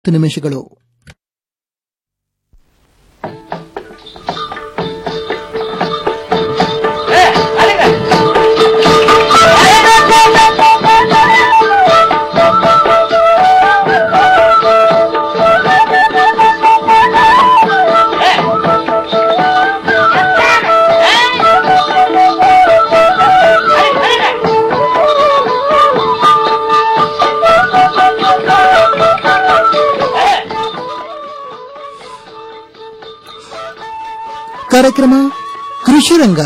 ಹತ್ತು ನಿಮಿಷಗಳು ಕಾರ್ಯಕ್ರಮ ಕೃಷಿ ರಂಗ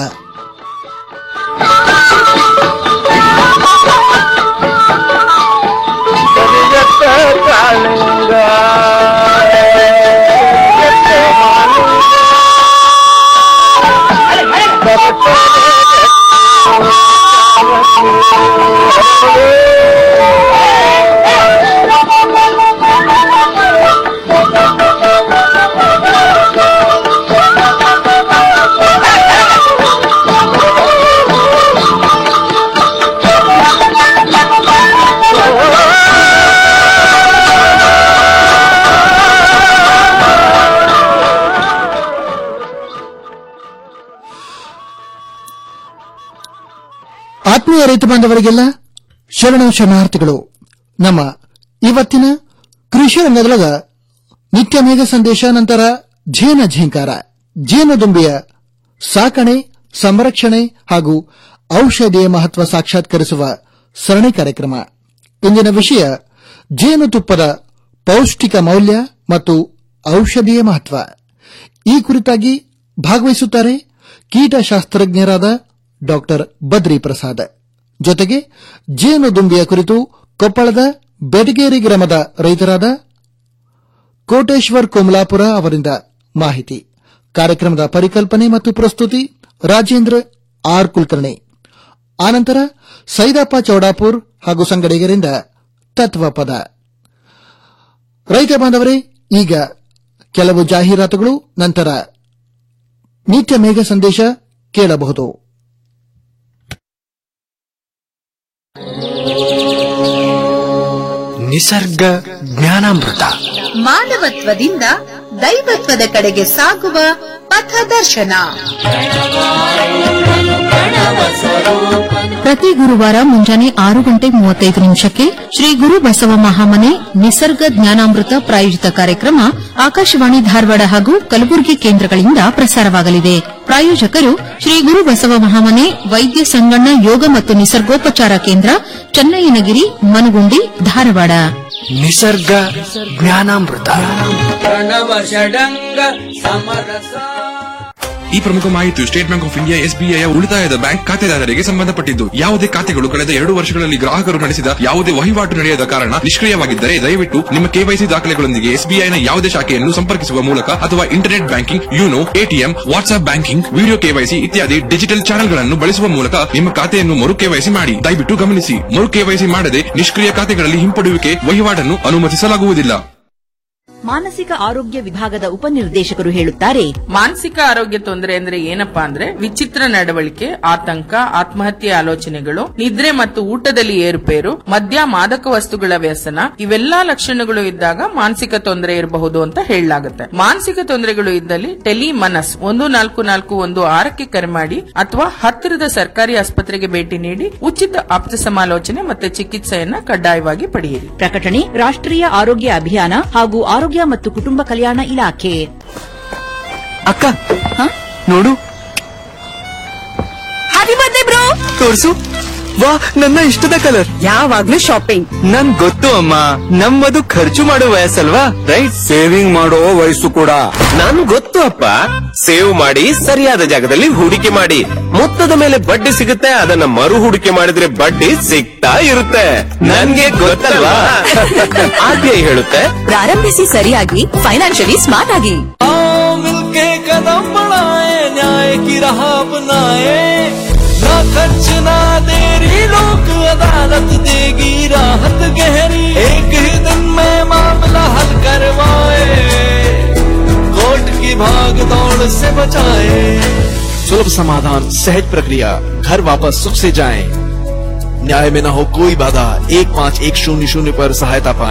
ಆತ್ಮೀಯ ರೈತ ಬಾಂಧವರಿಗೆಲ್ಲ ಶರಣ ಶರಣಾರ್ಥಿಗಳು ನಮ್ಮ ಇವತ್ತಿನ ಕೃಷಿ ರಂಗದೊಳಗ ನಿತ್ಯ ಮೇಘ ಸಂದೇಶ ನಂತರ ಜೇನ ಝೇಂಕಾರ ಜೇನುದುಂಬಿಯ ಸಾಕಣೆ ಸಂರಕ್ಷಣೆ ಹಾಗೂ ಔಷಧಿಯ ಮಹತ್ವ ಸಾಕ್ಷಾತ್ಕರಿಸುವ ಸರಣಿ ಕಾರ್ಯಕ್ರಮ ಇಂದಿನ ವಿಷಯ ಜೇನುತುಪ್ಪದ ಪೌಷ್ಟಿಕ ಮೌಲ್ಯ ಮತ್ತು ಔಷಧೀಯ ಮಹತ್ವ ಈ ಕುರಿತಾಗಿ ಭಾಗವಹಿಸುತ್ತಾರೆ ಕೀಟಶಾಸ್ತ್ರಜ್ಞರಾದ ಡಾಕ್ಟರ್ ಬದ್ರಿ ಪ್ರಸಾದ್ ಜೊತೆಗೆ ಜೇನುದುಂಬಿಯ ಕುರಿತು ಕೊಪ್ಪಳದ ಬೆಟಗೇರಿ ಗ್ರಾಮದ ರೈತರಾದ ಕೋಟೇಶ್ವರ್ ಕೋಮಲಾಪುರ ಅವರಿಂದ ಮಾಹಿತಿ ಕಾರ್ಯಕ್ರಮದ ಪರಿಕಲ್ಪನೆ ಮತ್ತು ಪ್ರಸ್ತುತಿ ರಾಜೇಂದ್ರ ಆರ್ ಕುಲಕರ್ಣಿ ಆನಂತರ ಸೈದಪ್ಪ ಚೌಡಾಪುರ್ ಹಾಗೂ ಸಂಗಡಿಗರಿಂದ ತತ್ವಪದ ರೈತ ಬಾಂಧವರೇ ಈಗ ಕೆಲವು ಜಾಹೀರಾತುಗಳು ನಂತರ ನಿತ್ಯ ಮೇಘ ಸಂದೇಶ ಕೇಳಬಹುದು ನಿಸರ್ಗ ಜ್ಞಾನಾಮೃತ ಮಾನವತ್ವದಿಂದ ದೈವತ್ವದ ಕಡೆಗೆ ಸಾಗುವ ಪಥದರ್ಶನ ಪ್ರತಿ ಗುರುವಾರ ಮುಂಜಾನೆ ಆರು ಗಂಟೆ ಮೂವತ್ತೈದು ನಿಮಿಷಕ್ಕೆ ಶ್ರೀ ಗುರು ಬಸವ ಮಹಾಮನೆ ನಿಸರ್ಗ ಜ್ಞಾನಾಮೃತ ಪ್ರಾಯೋಜಿತ ಕಾರ್ಯಕ್ರಮ ಆಕಾಶವಾಣಿ ಧಾರವಾಡ ಹಾಗೂ ಕಲಬುರಗಿ ಕೇಂದ್ರಗಳಿಂದ ಪ್ರಸಾರವಾಗಲಿದೆ ಪ್ರಾಯೋಜಕರು ಶ್ರೀ ಗುರು ಬಸವ ಮಹಾಮನೆ ವೈದ್ಯ ಸಂಗಣ್ಣ ಯೋಗ ಮತ್ತು ನಿಸರ್ಗೋಪಚಾರ ಕೇಂದ್ರ ಚನ್ನಯ್ಯನಗಿರಿ ಮನಗುಂಡಿ ಧಾರವಾಡ ನಿಸರ್ಗ ಜ್ಞಾನಾಮೃತ ಈ ಪ್ರಮುಖ ಮಾಹಿತಿಯು State Bank of India SBI ಉಳಿತಾಯದ ಬ್ಯಾಂಕ್ ಖಾತೆದಾರರಿಗೆ ಸಂಬಂಧಪಟ್ಟಿದ್ದು ಯಾವುದೇ ಖಾತೆಗಳು ಕಳೆದ ಎರಡು ವರ್ಷಗಳಲ್ಲಿ ಗ್ರಾಹಕರು ನಡೆಸಿದ ಯಾವುದೇ ವಹಿವಾಟು ನಡೆಯದ ಕಾರಣ ನಿಷ್ಕ್ರಿಯವಾಗಿದ್ದರೆ ದಯವಿಟ್ಟು ನಿಮ್ಮ ಕೆವೈಸಿ ದಾಖಲೆಗಳೊಂದಿಗೆ ಎಸ್ಬಿಐನ ಯಾವುದೇ ಶಾಖೆಯನ್ನು ಸಂಪರ್ಕಿಸುವ ಮೂಲಕ ಅಥವಾ internet banking YONO ATM WhatsApp banking video KYC ಇತ್ಯಾದಿ ಡಿಜಿಟಲ್ ಚಾನೆಲ್ಗಳನ್ನು ಬಳಸುವ ಮೂಲಕ ನಿಮ್ಮ ಖಾತೆಯನ್ನು ಮರು ಕೆವೈಸಿ ಮಾಡಿ ದಯವಿಟ್ಟು ಗಮನಿಸಿ ಮರು ಕೆವೈಸಿ ಮಾಡದೆ ನಿಷ್ಕ್ರಿಯ ಖಾತೆಗಳಲ್ಲಿ ಹಿಂಪಡೆಯುವಿಕೆ ವಹಿವಾಟನ್ನು ಅನುಮತಿಸಲಾಗುವುದಿಲ್ಲ ಮಾನಸಿಕ ಆರೋಗ್ಯ ವಿಭಾಗದ ಉಪನಿರ್ದೇಶಕರು ಹೇಳುತ್ತಾರೆ ಮಾನಸಿಕ ಆರೋಗ್ಯ ತೊಂದರೆ ಅಂದ್ರೆ ಏನಪ್ಪಾ ಅಂದ್ರೆ ವಿಚಿತ್ರ ನಡವಳಿಕೆ ಆತಂಕ ಆತ್ಮಹತ್ಯೆ ಆಲೋಚನೆಗಳು ನಿದ್ರೆ ಮತ್ತು ಊಟದಲ್ಲಿ ಏರುಪೇರು ಮದ್ಯ ಮಾದಕ ವಸ್ತುಗಳ ವ್ಯಸನ ಇವೆಲ್ಲಾ ಲಕ್ಷಣಗಳು ಇದ್ದಾಗ ಮಾನಸಿಕ ತೊಂದರೆ ಇರಬಹುದು ಅಂತ ಹೇಳಲಾಗುತ್ತೆ ಮಾನಸಿಕ ತೊಂದರೆಗಳು ಇದ್ದಲ್ಲಿ ಟೆಲಿ ಮನಸ್ ಒಂದು ನಾಲ್ಕು ನಾಲ್ಕು ಒಂದು ಆರಕ್ಕೆ ಕರೆ ಮಾಡಿ ಅಥವಾ ಹತ್ತಿರದ ಸರ್ಕಾರಿ ಆಸ್ಪತ್ರೆಗೆ ಭೇಟಿ ನೀಡಿ ಉಚಿತ ಆಪ್ತ ಸಮಾಲೋಚನೆ ಮತ್ತೆ ಚಿಕಿತ್ಸೆಯನ್ನ ಕಡ್ಡಾಯವಾಗಿ ಪಡೆಯಿರಿ ಪ್ರಕಟಣೆ ರಾಷ್ಟ್ರೀಯ ಆರೋಗ್ಯ ಅಭಿಯಾನ ಹಾಗೂ ಆರೋಗ್ಯ ಮತ್ತು ಕುಟುಂಬ ಕಲ್ಯಾಣ ಇಲಾಖೆ ಅಕ್ಕ ನೋಡು ಹ್ಯಾಪಿ ಬರ್ತ್ಡೇ ಬ್ರೋ ತೋರ್ಸು ವಾ ನನ್ನ ಇಷ್ಟದ ಕಲರ್ ಯಾವಾಗ್ಲೂ ಶಾಪಿಂಗ್ ನನ್ ಗೊತ್ತು ಅಮ್ಮ ನಮ್ಮದು ಖರ್ಚು ಮಾಡೋ ವಯಸ್ಸಲ್ವಾ ರೈಟ್ ಸೇವಿಂಗ್ ಮಾಡೋ ವಯಸ್ಸು ಕೂಡ ನನ್ ಗೊತ್ತು ಅಪ್ಪ ಸೇವ್ ಮಾಡಿ ಸರಿಯಾದ ಜಾಗದಲ್ಲಿ ಹೂಡಿಕೆ ಮಾಡಿ ಮೊತ್ತದ ಮೇಲೆ ಬಡ್ಡಿ ಸಿಗುತ್ತೆ ಅದನ್ನ ಮರು ಹೂಡಿಕೆ ಮಾಡಿದ್ರೆ ಬಡ್ಡಿ ಸಿಗ್ತಾ ಇರುತ್ತೆ ನನ್ಗೆ ಗೊತ್ತಲ್ವಾ ಆರ್ಬಿಐ ಹೇಳುತ್ತೆ ಪ್ರಾರಂಭಿಸಿ ಸರಿಯಾಗಿ ಫೈನಾನ್ಷಿಯಲಿ ಸ್ಮಾರ್ಟ್ ಆಗಿ मिलके कदम बढ़ाए न्याय की राह अपनाए ना खर्च ना देरी लोक अदालत देगी राहत गहरी एक ही दिन में मामला हल करवाए कोर्ट की भाग दौड़ से बचाए सुलभ समाधान सहज प्रक्रिया घर वापस सुख से जाएं न्याय में न हो कोई बाधा एक पाँच एक शून्य शून्य पर सहायता पाएं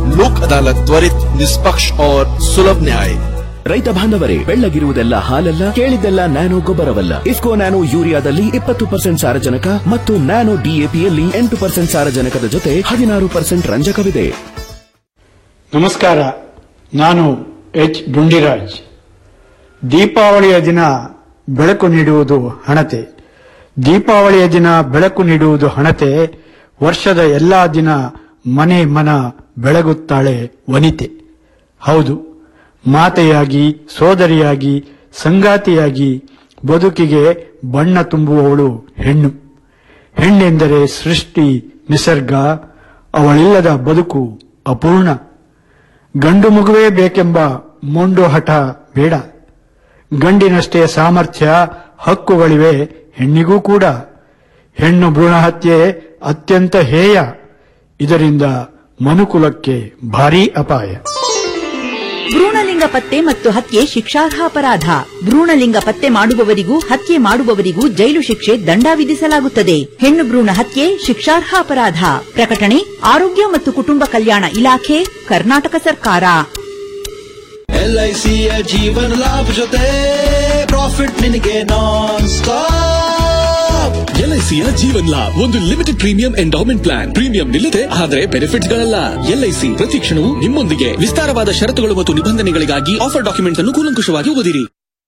लोक अदालत त्वरित निष्पक्ष और सुलभ न्याय ರೈತ ಬಾಂಧವರೇ ಬೆಳ್ಳಗಿರುವುದೆಲ್ಲ ಹಾಲಲ್ಲ ಕೇಳಿದ್ದೆಲ್ಲ ನ್ಯಾನೋ ಗೊಬ್ಬರವಲ್ಲ ಇಫ್ಕೋ ನ್ಯಾನೋ ಯೂರಿಯಾದಲ್ಲಿ ಇಪ್ಪತ್ತು ಪರ್ಸೆಂಟ್ ಸಾರಜನಕ ಮತ್ತು ನ್ಯಾನೋ ಡಿಎಪಿಯಲ್ಲಿ ಎಂಟು ಪರ್ಸೆಂಟ್ ಸಾರಜನಕದ ಜೊತೆ ಹದಿನಾರು ಪರ್ಸೆಂಟ್ ರಂಜಕವಿದೆ ನಮಸ್ಕಾರ ನಾನು ಎಚ್ ಡುಂಡಿರಾಜ್ ದೀಪಾವಳಿಯ ದಿನ ಬೆಳಕು ನೀಡುವುದು ಹಣತೆ ದೀಪಾವಳಿಯ ದಿನ ಬೆಳಕು ನೀಡುವುದು ಹಣತೆ ವರ್ಷದ ಎಲ್ಲಾ ದಿನ ಮನೆ ಮನ ಬೆಳಗುತ್ತಾಳೆ ವನಿತೆ ಹೌದು ಮಾತೆಯಾಗಿ ಸೋದರಿಯಾಗಿ ಸಂಗಾತಿಯಾಗಿ ಬದುಕಿಗೆ ಬಣ್ಣ ತುಂಬುವವಳು ಹೆಣ್ಣು ಹೆಣ್ಣೆಂದರೆ ಸೃಷ್ಟಿ ನಿಸರ್ಗ ಅವಳಿಲ್ಲದ ಬದುಕು ಅಪೂರ್ಣ ಗಂಡು ಮಗುವೇ ಬೇಕೆಂಬ ಮೊಂಡು ಹಠ ಬೇಡ ಗಂಡಿನಷ್ಟೇ ಸಾಮರ್ಥ್ಯ ಹಕ್ಕುಗಳಿವೆ ಹೆಣ್ಣಿಗೂ ಕೂಡ ಹೆಣ್ಣು ಭ್ರೂಣ ಹತ್ಯೆ ಅತ್ಯಂತ ಹೇಯ ಇದರಿಂದ ಮನುಕುಲಕ್ಕೆ ಭಾರೀ ಅಪಾಯ ಭ್ರೂಣಲಿಂಗ ಪತ್ತೆ ಮತ್ತು ಹತ್ಯೆ ಶಿಕ್ಷಾರ್ಹ ಅಪರಾಧ ಭ್ರೂಣಲಿಂಗ ಪತ್ತೆ ಮಾಡುವವರಿಗೂ ಹತ್ಯೆ ಮಾಡುವವರಿಗೂ ಜೈಲು ಶಿಕ್ಷೆ ದಂಡ ವಿಧಿಸಲಾಗುತ್ತದೆ ಹೆಣ್ಣು ಭ್ರೂಣ ಹತ್ಯೆ ಶಿಕ್ಷಾರ್ಹ ಅಪರಾಧ ಪ್ರಕಟಣೆ ಆರೋಗ್ಯ ಮತ್ತು ಕುಟುಂಬ ಕಲ್ಯಾಣ ಇಲಾಖೆ ಕರ್ನಾಟಕ ಸರ್ಕಾರ ಎಲ್ಐಸಿಯ ಜೀವನ ಲಾಭ ಜೊತೆ ಪ್ರಾಫಿಟ್ ನಿನಗೆ ನಾನ್ ಸ್ಟಾಪ್ ಎಲ್ಐಸಿಯ ಜೀವನ್ ಲಾಭ್ ಒಂದು limited premium endowment plan premium ನಿಲ್ಲದೆ ಆದರೆ ಬೆನಿಫಿಟ್ಸ್ ಗಳಲ್ಲ ಎಲ್ಐಸಿ ಪ್ರತಿ ಕ್ಷಣವೂ ನಿಮ್ಮೊಂದಿಗೆ ವಿಸ್ತಾರವಾದ ಷರತ್ತುಗಳು ಮತ್ತು ನಿಬಂಧನೆಗಳಿಗಾಗಿ ಆಫರ್ ಡಾಕ್ಯುಮೆಂಟ್ಸ್ ಅನ್ನು ಕೂಲಂಕುಷವಾಗಿ ಓದಿರಿ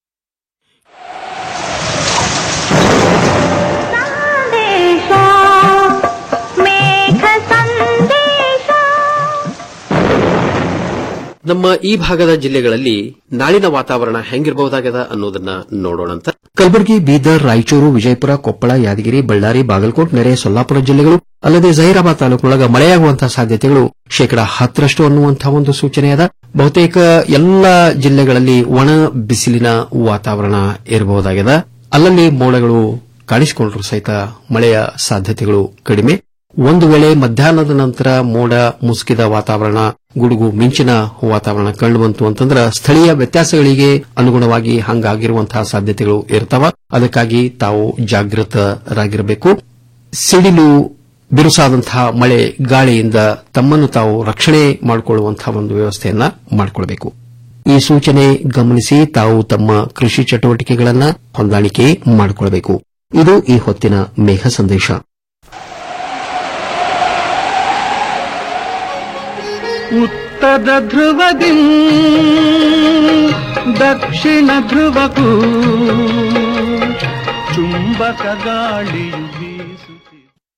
ನಮ್ಮ ಈ ಭಾಗದ ಜಿಲ್ಲೆಗಳಲ್ಲಿ ನಾಳಿನ ವಾತಾವರಣ ಹೆಂಗಿರಬಹುದಾಗದ ಅನ್ನೋದನ್ನ ನೋಡೋಣಂತ ಕಲಬುರಗಿ ಬೀದರ್ ರಾಯಚೂರು ವಿಜಯಪುರ ಕೊಪ್ಪಳ ಯಾದಗಿರಿ ಬಳ್ಳಾರಿ ಬಾಗಲಕೋಟ್ ನೆರೆ ಸೊಲ್ಲಾಪುರ ಜಿಲ್ಲೆಗಳು ಅಲ್ಲದೆ ಜಹೀರಾಬಾದ್ ತಾಲೂಕಿನೊಳಗ ಮಳೆಯಾಗುವಂತಹ ಸಾಧ್ಯತೆಗಳು ಶೇಕಡಾ ಹತ್ತರಷ್ಟು ಅನ್ನುವಂತಹ ಒಂದು ಸೂಚನೆಯಾದ ಬಹುತೇಕ ಎಲ್ಲ ಜಿಲ್ಲೆಗಳಲ್ಲಿ ಒಣ ಬಿಸಿಲಿನ ವಾತಾವರಣ ಇರಬಹುದಾಗಿದೆ ಅಲ್ಲಲ್ಲಿ ಮೋಡಗಳು ಕಾಣಿಸಿಕೊಂಡ್ರು ಸಹಿತ ಮಳೆಯ ಸಾಧ್ಯತೆಗಳು ಕಡಿಮೆ ಒಂದು ವೇಳೆ ಮಧ್ಯಾಹ್ನದ ನಂತರ ಮೋಡ ಮುಸುಕಿದ ವಾತಾವರಣ ಗುಡುಗು ಮಿಂಚಿನ ವಾತಾವರಣ ಕಂಡುಬಂತು ಅಂತಂದ್ರೆ ಸ್ಥಳೀಯ ವ್ಯತ್ಯಾಸಗಳಿಗೆ ಅನುಗುಣವಾಗಿ ಹಂಗಾಗಿರುವಂತಹ ಸಾಧ್ಯತೆಗಳು ಇರ್ತಾವ ಅದಕ್ಕಾಗಿ ತಾವು ಜಾಗೃತರಾಗಿರಬೇಕು ಸಿಡಿಲು ಬಿರುಸಾದಂತಹ ಮಳೆ ಗಾಳಿಯಿಂದ ತಮ್ಮನ್ನು ತಾವು ರಕ್ಷಣೆ ಮಾಡಿಕೊಳ್ಳುವಂತಹ ಒಂದು ವ್ಯವಸ್ಥೆಯನ್ನ ಮಾಡಿಕೊಳ್ಳಬೇಕು ಈ ಸೂಚನೆ ಗಮನಿಸಿ ತಾವು ತಮ್ಮ ಕೃಷಿ ಚಟುವಟಿಕೆಗಳನ್ನ ಹೊಂದಾಣಿಕೆ ಮಾಡಿಕೊಳ್ಳಬೇಕು ಇದು ಈ ಹೊತ್ತಿನ ಮೇಘ ಸಂದೇಶ ಉತ್ತರ ಧ್ರುವದಿ ದಕ್ಷಿಣ ಧ್ರುವಕ್ಕೂ ಚುಂಬಕ ಗಾಳಿಯು ಬೀಸುತ್ತಿದೆ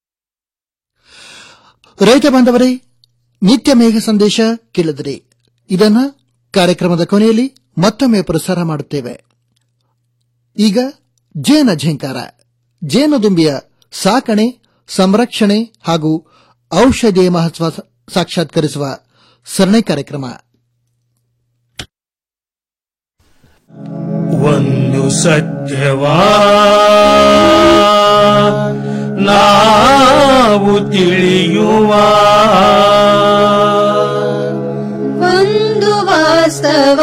ರೈತ ಬಾಂಧವರೇ ನಿತ್ಯ ಮೇಘ ಸಂದೇಶ ಕೇಳಿದರೆ ಇದನ್ನ ಕಾರ್ಯಕ್ರಮದ ಕೊನೆಯಲ್ಲಿ ಮತ್ತೊಮ್ಮೆ ಪ್ರಸಾರ ಮಾಡುತ್ತೇವೆ ಈಗ ಜೇನ ಝೇಂಕಾರ ಜೇನುದುಂಬಿಯ ಸಾಕಣೆ ಸಂರಕ್ಷಣೆ ಹಾಗೂ ಔಷಧಿಯ ಮಹತ್ವ ಸಾಕ್ಷಾತ್ಕರಿಸುವ ಸರಣಿ ಕಾರ್ಯಕ್ರಮ ಒಂದು ಸತ್ಯವಾ ನಾವು ತಿಳಿಯುವ ಒಂದು ವಾಸ್ತವ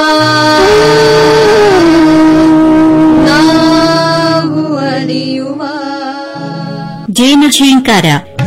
ನಾವು ಅರಿಯುವ ಜೇನ ಝೇಂಕಾರ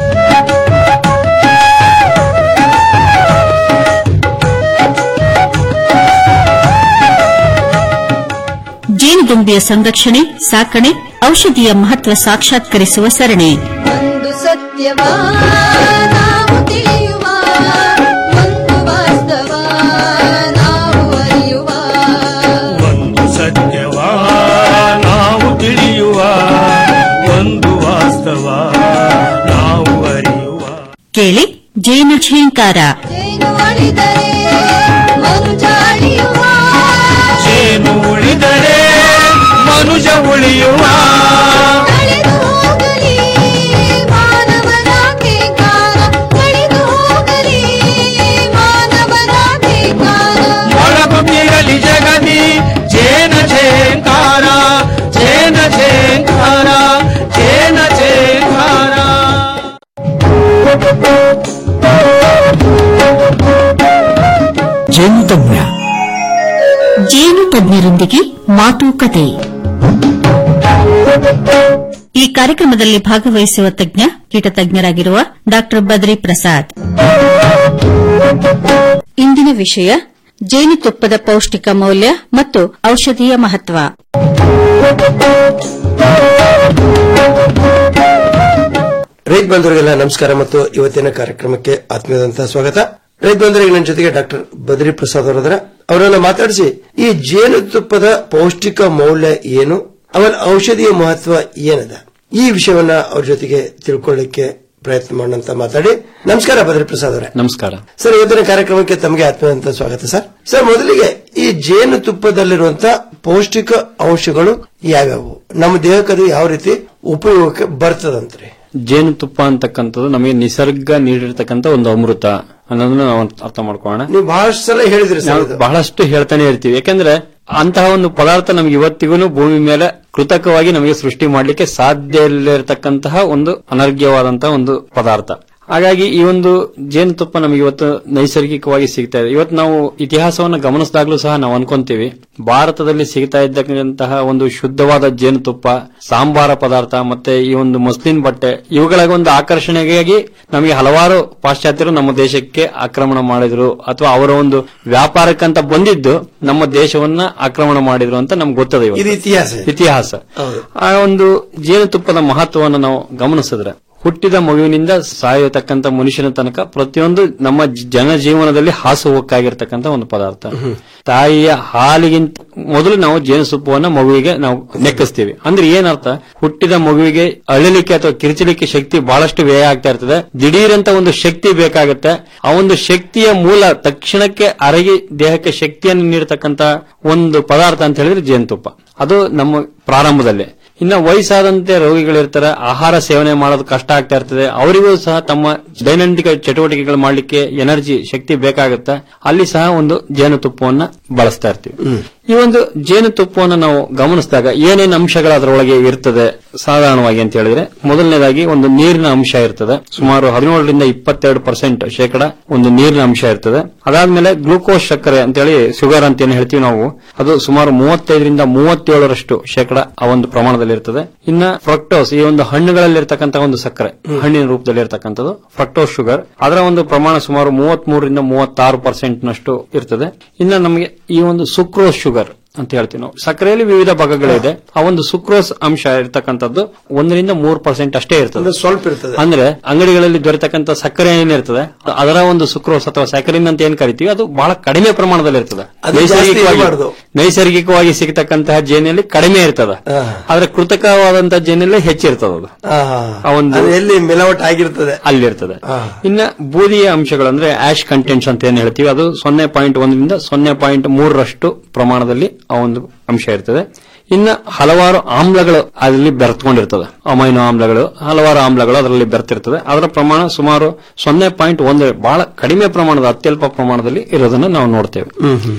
ಜೇನುದುಂಬಿಯ ಸಂರಕ್ಷಣೆ ಸಾಕಣೆ ಔಷಧಿಯ ಮಹತ್ವ ಸಾಕ್ಷಾತ್ಕರಿಸುವ ಸರಣಿ ಒಂದು ಸತ್ಯವಾ ನಾವು ತಿಳಿಯುವ ಒಂದು ವಾಸ್ತವ ನಾವು ಅರಿಯುವ ಒಂದು ಸತ್ಯವಾ ನಾವು ತಿಳಿಯುವ ಒಂದು ವಾಸ್ತವ ನಾವು ಅರಿಯುವ ಕೇಳಿ ಜೇನ ಝೇಂಕಾರ ಜೇನು ಅಳಿದರೆ ಮನುಜ ಅಳಿಯುವ ಜೇನು ಉಳಿದರೆ ಮನುಜ ಉಳಿಯುವ ಕಳೆದು ಹೋಗಲಿ ಮಾನವನ ಧಿಕ್ಕಾರ. ಕಳೆದು ಹೋಗಲಿ ಮಾನವನ ಧಿಕ್ಕಾರ. ಮೊಳಗುತ್ತಿರಲಿ ಜಗದಿ ಜೇನ ಝೇಂಕಾರ ಜೇನ ಝೇಂಕಾರ ಜೇನ ಝೇಂಕಾರ ಜೇನು ತಜ್ಞ ಜೇನು ತಜ್ಞರೊಂದಿಗೆ ಮಾತುಕತೆ ಈ ಕಾರ್ಯಕ್ರಮದಲ್ಲಿ ಭಾಗವಹಿಸುವ ತಜ್ಞ ಕೀಟ ತಜ್ಞರಾಗಿರುವ ಡಾ ಬದ್ರಿ ಪ್ರಸಾದ್ ಇಂದಿನ ವಿಷಯ ಜೇನುತುಪ್ಪದ ಪೌಷ್ಟಿಕ ಮೌಲ್ಯ ಮತ್ತು ಔಷಧೀಯ ಮಹತ್ವ ರೈತ ಬಂಧುಗಳಿಗೆಲ್ಲ ನಮಸ್ಕಾರ ಮತ್ತು ಇವತ್ತಿನ ಕಾರ್ಯಕ್ರಮಕ್ಕೆ ಆತ್ಮೀಯದಂತಹ ಸ್ವಾಗತ ರೈತ ಬಂಧುಗಳಿಗೆ ನನ್ನ ಜೊತೆಗೆ ಡಾಕ್ಟರ್ ಬದ್ರಿ ಪ್ರಸಾದ್ ಅವರದರ ಅವರನ್ನ ಮಾತಾಡಿಸಿ ಈ ಜೇನುತುಪ್ಪದ ಪೌಷ್ಟಿಕ ಮೌಲ್ಯ ಏನು ಅವರ ಔಷಧಿಯ ಮಹತ್ವ ಏನದ ಈ ವಿಷಯವನ್ನ ಅವ್ರ ಜೊತೆಗೆ ತಿಳ್ಕೊಳ್ಳಿಕ್ಕೆ ಪ್ರಯತ್ನ ಮಾಡೋಣ ಮಾತಾಡಿ ನಮಸ್ಕಾರ ಬದ್ರಿ ಪ್ರಸಾದ್ ಅವರೇ ನಮಸ್ಕಾರ ಸರ್ ಇವತ್ತಿನ ಕಾರ್ಯಕ್ರಮಕ್ಕೆ ತಮಗೆ ಆತ್ಮೀಯದಂತ ಸ್ವಾಗತ ಸರ್ ಸರ್ ಮೊದಲಿಗೆ ಈ ಜೇನುತುಪ್ಪದಲ್ಲಿರುವಂತಹ ಪೌಷ್ಟಿಕ ಅಂಶಗಳು ಯಾವ್ಯಾವು ನಮ್ಮ ದೇಹಕ್ಕೆ ಅದು ಯಾವ ರೀತಿ ಉಪಯೋಗಕ್ಕೆ ಬರ್ತದಂತ್ರಿ ಜೇನುತುಪ್ಪ ಅಂತಕ್ಕಂಥದ್ದು ನಮಗೆ ನಿಸರ್ಗ ನೀಡಿರ್ತಕ್ಕಂಥ ಒಂದು ಅಮೃತ ಅನ್ನೋದನ್ನ ನಾವು ಅರ್ಥ ಮಾಡ್ಕೊಳ್ಳೋಣ ನೀವು ಬಹಳಷ್ಟು ಸಲ ಹೇಳಿದ್ರಿ ಸರ್ ನಾವು ಇದು. ಬಹಳಷ್ಟು ಹೇಳ್ತಾನೆ ಇರ್ತೀವಿ ಯಾಕಂದ್ರೆ ಅಂತಹ ಒಂದು ಪದಾರ್ಥ ನಮ್ಗೆ ಇವತ್ತಿಗೂ ಭೂಮಿ ಮೇಲೆ ಕೃತಕವಾಗಿ ನಮಗೆ ಸೃಷ್ಟಿ ಮಾಡಲಿಕ್ಕೆ ಸಾಧ್ಯ ಇಲ್ಲದಿರತಕ್ಕಂತಹ ಒಂದು ಅನರ್ಘ್ಯವಾದಂತಹ ಒಂದು ಪದಾರ್ಥ ಹಾಗಾಗಿ ಈ ಒಂದು ಜೇನುತುಪ್ಪ ನಮಗೆ ಇವತ್ತು ನೈಸರ್ಗಿಕವಾಗಿ ಸಿಗ್ತಾ ಇದೆ ಇವತ್ತು ನಾವು ಇತಿಹಾಸವನ್ನು ಗಮನಿಸಿದಾಗ್ಲೂ ಸಹ ನಾವು ಅನ್ಕೊಂತೀವಿ ಭಾರತದಲ್ಲಿ ಸಿಗ್ತಾ ಇದ್ದಕ್ಕಂತಹ ಒಂದು ಶುದ್ಧವಾದ ಜೇನುತುಪ್ಪ ಸಾಂಬಾರ ಪದಾರ್ಥ ಮತ್ತೆ ಈ ಒಂದು ಮುಸ್ಲಿಂ ಬಟ್ಟೆ ಇವುಗಳ ಒಂದು ಆಕರ್ಷಣೆಗಾಗಿ ನಮಗೆ ಹಲವಾರು ಪಾಶ್ಚಾತ್ಯರು ನಮ್ಮ ದೇಶಕ್ಕೆ ಆಕ್ರಮಣ ಮಾಡಿದ್ರು ಅಥವಾ ಅವರ ಒಂದು ವ್ಯಾಪಾರಕ್ಕಂತ ಬಂದಿದ್ದು ನಮ್ಮ ದೇಶವನ್ನ ಆಕ್ರಮಣ ಮಾಡಿದ್ರು ಅಂತ ನಮ್ಗೆ ಗೊತ್ತದ ಇವತ್ತು. ಇದು ಇತಿಹಾಸ ಇದು. ಇತಿಹಾಸ ಹೌದು. ಆ ಒಂದು ಜೇನುತುಪ್ಪದ ಮಹತ್ವವನ್ನು ನಾವು ಗಮನಿಸಿದ್ರೆ ಹುಟ್ಟಿದ ಮಗುವಿನಿಂದ ಸಾಯತಕ್ಕಂತ ಮನುಷ್ಯನ ತನಕ ಪ್ರತಿಯೊಂದು ನಮ್ಮ ಜ- ಜನಜೀವನದಲ್ಲಿ ಹಾಸುಹೊಕ್ಕಾಗಿರ್ತಕ್ಕಂಥ ಒಂದು ಪದಾರ್ಥ ತಾಯಿಯ ಹಾಲಿಗಿಂತ ಮೊದಲು ನಾವು ಜೇನುತುಪ್ಪವನ್ನ ಮಗುವಿಗೆ ನಾವು ನೆಕ್ಕಿಸ್ತೀವಿ ಅಂದ್ರೆ ಏನರ್ಥ ಹುಟ್ಟಿದ ಮಗುವಿಗೆ ಅಳಲಿಕ್ಕೆ ಅಥವಾ ಕಿರಿಚಲಿಕ್ಕೆ ಶಕ್ತಿ ಬಹಳಷ್ಟು ವ್ಯಯ ಆಗ್ತಾ ಇರ್ತದೆ ದಿಢೀರಂತ ಒಂದು ಶಕ್ತಿ ಬೇಕಾಗುತ್ತೆ ಆ ಒಂದು ಶಕ್ತಿಯ ಮೂಲ ತಕ್ಷಣಕ್ಕೆ ಅರಗಿ ದೇಹಕ್ಕೆ ಶಕ್ತಿಯನ್ನು ನೀಡತಕ್ಕಂತ ಒಂದು ಪದಾರ್ಥ ಅಂತ ಹೇಳಿದ್ರೆ ಜೇನುತುಪ್ಪ ಅದು ನಮ್ಮ ಪ್ರಾರಂಭದಲ್ಲಿ ಇನ್ನ ವಯಸ್ಸಾದಂತೆ ರೋಗಿಗಳಿರ್ತಾರೆ ಆಹಾರ ಸೇವನೆ ಮಾಡೋದು ಕಷ್ಟ ಆಗ್ತಾ ಇರ್ತದೆ ಅವರಿಗೂ ಸಹ ತಮ್ಮ ದೈನಂದಿನ ಚಟುವಟಿಕೆಗಳು ಮಾಡಲಿಕ್ಕೆ ಎನರ್ಜಿ ಶಕ್ತಿ ಬೇಕಾಗುತ್ತೆ ಅಲ್ಲಿ ಸಹ ಒಂದು ಜೇನುತುಪ್ಪವನ್ನ ಬಳಸ್ತಾ ಇರ್ತೀವಿ ಈ ಒಂದು ಜೇನುತುಪ್ಪವನ್ನು ನಾವು ಗಮನಿಸಿದಾಗ ಏನೇನು ಅಂಶಗಳು ಅದರೊಳಗೆ ಇರ್ತದೆ ಸಾಧಾರಣವಾಗಿ ಅಂತ ಹೇಳಿದ್ರೆ ಮೊದಲನೇದಾಗಿ ಒಂದು ನೀರಿನ ಅಂಶ ಇರ್ತದೆ ಸುಮಾರು ಹದಿನೇಳರಿಂದ ಇಪ್ಪತ್ತೆರಡು ಪರ್ಸೆಂಟ್ ಶೇಕಡ ಒಂದು ನೀರಿನ ಅಂಶ ಇರ್ತದೆ ಅದಾದ್ಮೇಲೆ ಗ್ಲೂಕೋಸ್ ಸಕ್ಕರೆ ಅಂತ ಹೇಳಿ ಶುಗರ್ ಅಂತ ಏನ್ ಹೇಳ್ತೀವಿ ನಾವು ಅದು ಸುಮಾರು ಮೂವತ್ತೈದರಿಂದ ಮೂವತ್ತೇಳರಷ್ಟು ಶೇಕಡ ಆ ಒಂದು ಪ್ರಮಾಣದಲ್ಲಿ ಇರ್ತದೆ ಇನ್ನ ಫ್ರಕ್ಟೋಸ್ ಈ ಒಂದು ಹಣ್ಣುಗಳಲ್ಲಿ ಇರ್ತಕ್ಕಂಥ ಒಂದು ಸಕ್ಕರೆ ಹಣ್ಣಿನ ರೂಪದಲ್ಲಿ ಇರ್ತಕ್ಕಂಥದ್ದು ಫ್ರಕ್ಟೋಸ್ ಶುಗರ್ ಅದರ ಒಂದು ಪ್ರಮಾಣ ಸುಮಾರು ಮೂವತ್ತ್ ಮೂರರಿಂದ ಮೂವತ್ತಾರು ಪರ್ಸೆಂಟ್ ನಷ್ಟು ಇರ್ತದೆ ಇನ್ನ ನಮಗೆ ಈ ಒಂದು ಸುಕ್ರೋಸ್ ಶುಗರ್ ಅಂತ ಹೇಳ್ತೀವಿ ನಾವು ಸಕ್ಕರೆಯಲ್ಲಿ ವಿವಿಧ ಭಾಗಗಳಿದೆ ಆ ಒಂದು ಸುಕ್ರೋಸ್ ಅಂಶ ಇರ್ತಕ್ಕಂಥದ್ದು ಒಂದರಿಂದ ಮೂರು ಪರ್ಸೆಂಟ್ ಅಷ್ಟೇ ಇರ್ತದೆ ಅಂದ್ರೆ ಸ್ವಲ್ಪ ಇರ್ತದೆ ಅಂದ್ರೆ ಅಂಗಡಿಗಳಲ್ಲಿ ದೊರೆತಕ್ಕಂಥ ಸಕ್ಕರೆ ಏನಿರ್ತದೆ ಅದರ ಒಂದು ಸುಕ್ರೋಸ್ ಅಥವಾ ಸಕ್ಕರಿನ್ ಅಂತ ಏನ್ ಕರಿತೀವಿ ಅದು ಬಹಳ ಕಡಿಮೆ ಪ್ರಮಾಣದಲ್ಲಿ ಇರ್ತದೆ ಅದು ಜಾಸ್ತಿ ನೈಸರ್ಗಿಕವಾಗಿ ಇರಬಾರ್ದು. ನೈಸರ್ಗಿಕವಾಗಿ ಸಿಗತಕ್ಕಂತಹ ಜೇನಲ್ಲಿ ಕಡಿಮೆ ಇರ್ತದೆ ಆದ್ರೆ ಕೃತಕವಾದಂತಹ ಜೇನಲ್ಲಿ ಹೆಚ್ಚಿರ್ತದೆ ಅದು ಆ ಒಂದು ಅದು ಎಲ್ಲಿ ಮಿಲವಟ್ ಆಗಿರ್ತದೆ ಅಲ್ಲಿರ್ತದೆ ಇನ್ನ ಬೂದಿಯ ಅಂಶಗಳು ಅಂದ್ರೆ ಆಶ್ ಕಂಟೆಂಟ್ಸ್ ಅಂತ ಏನ್ ಹೇಳ್ತೀವಿ ಅದು ಸೊನ್ನೆ ಪಾಯಿಂಟ್ ಒಂದರಿಂದ ಸೊನ್ನೆ ಪಾಯಿಂಟ್ ಮೂರರಷ್ಟು ಪ್ರಮಾಣದಲ್ಲಿ ಆ ಒಂದು ಅಂಶ ಇರ್ತದೆ ಇನ್ನ ಹಲವಾರು ಆಮ್ಲಗಳು ಅದರಲ್ಲಿ ಬೆರೆತ್ಕೊಂಡಿರ್ತದೆ ಅಮೈನೋ ಆಮ್ಲಗಳು ಹಲವಾರು ಆಮ್ಲಗಳು ಅದರಲ್ಲಿ ಬೆರೆತಿರ್ತದೆ ಅದರ ಪ್ರಮಾಣ ಸುಮಾರು ಸೊನ್ನೆ ಪಾಯಿಂಟ್ ಒಂದು ಬಹಳ ಕಡಿಮೆ ಪ್ರಮಾಣದ ಅತ್ಯಲ್ಪ ಪ್ರಮಾಣದಲ್ಲಿ ಇರೋದನ್ನ ನಾವು ನೋಡ್ತೇವೆ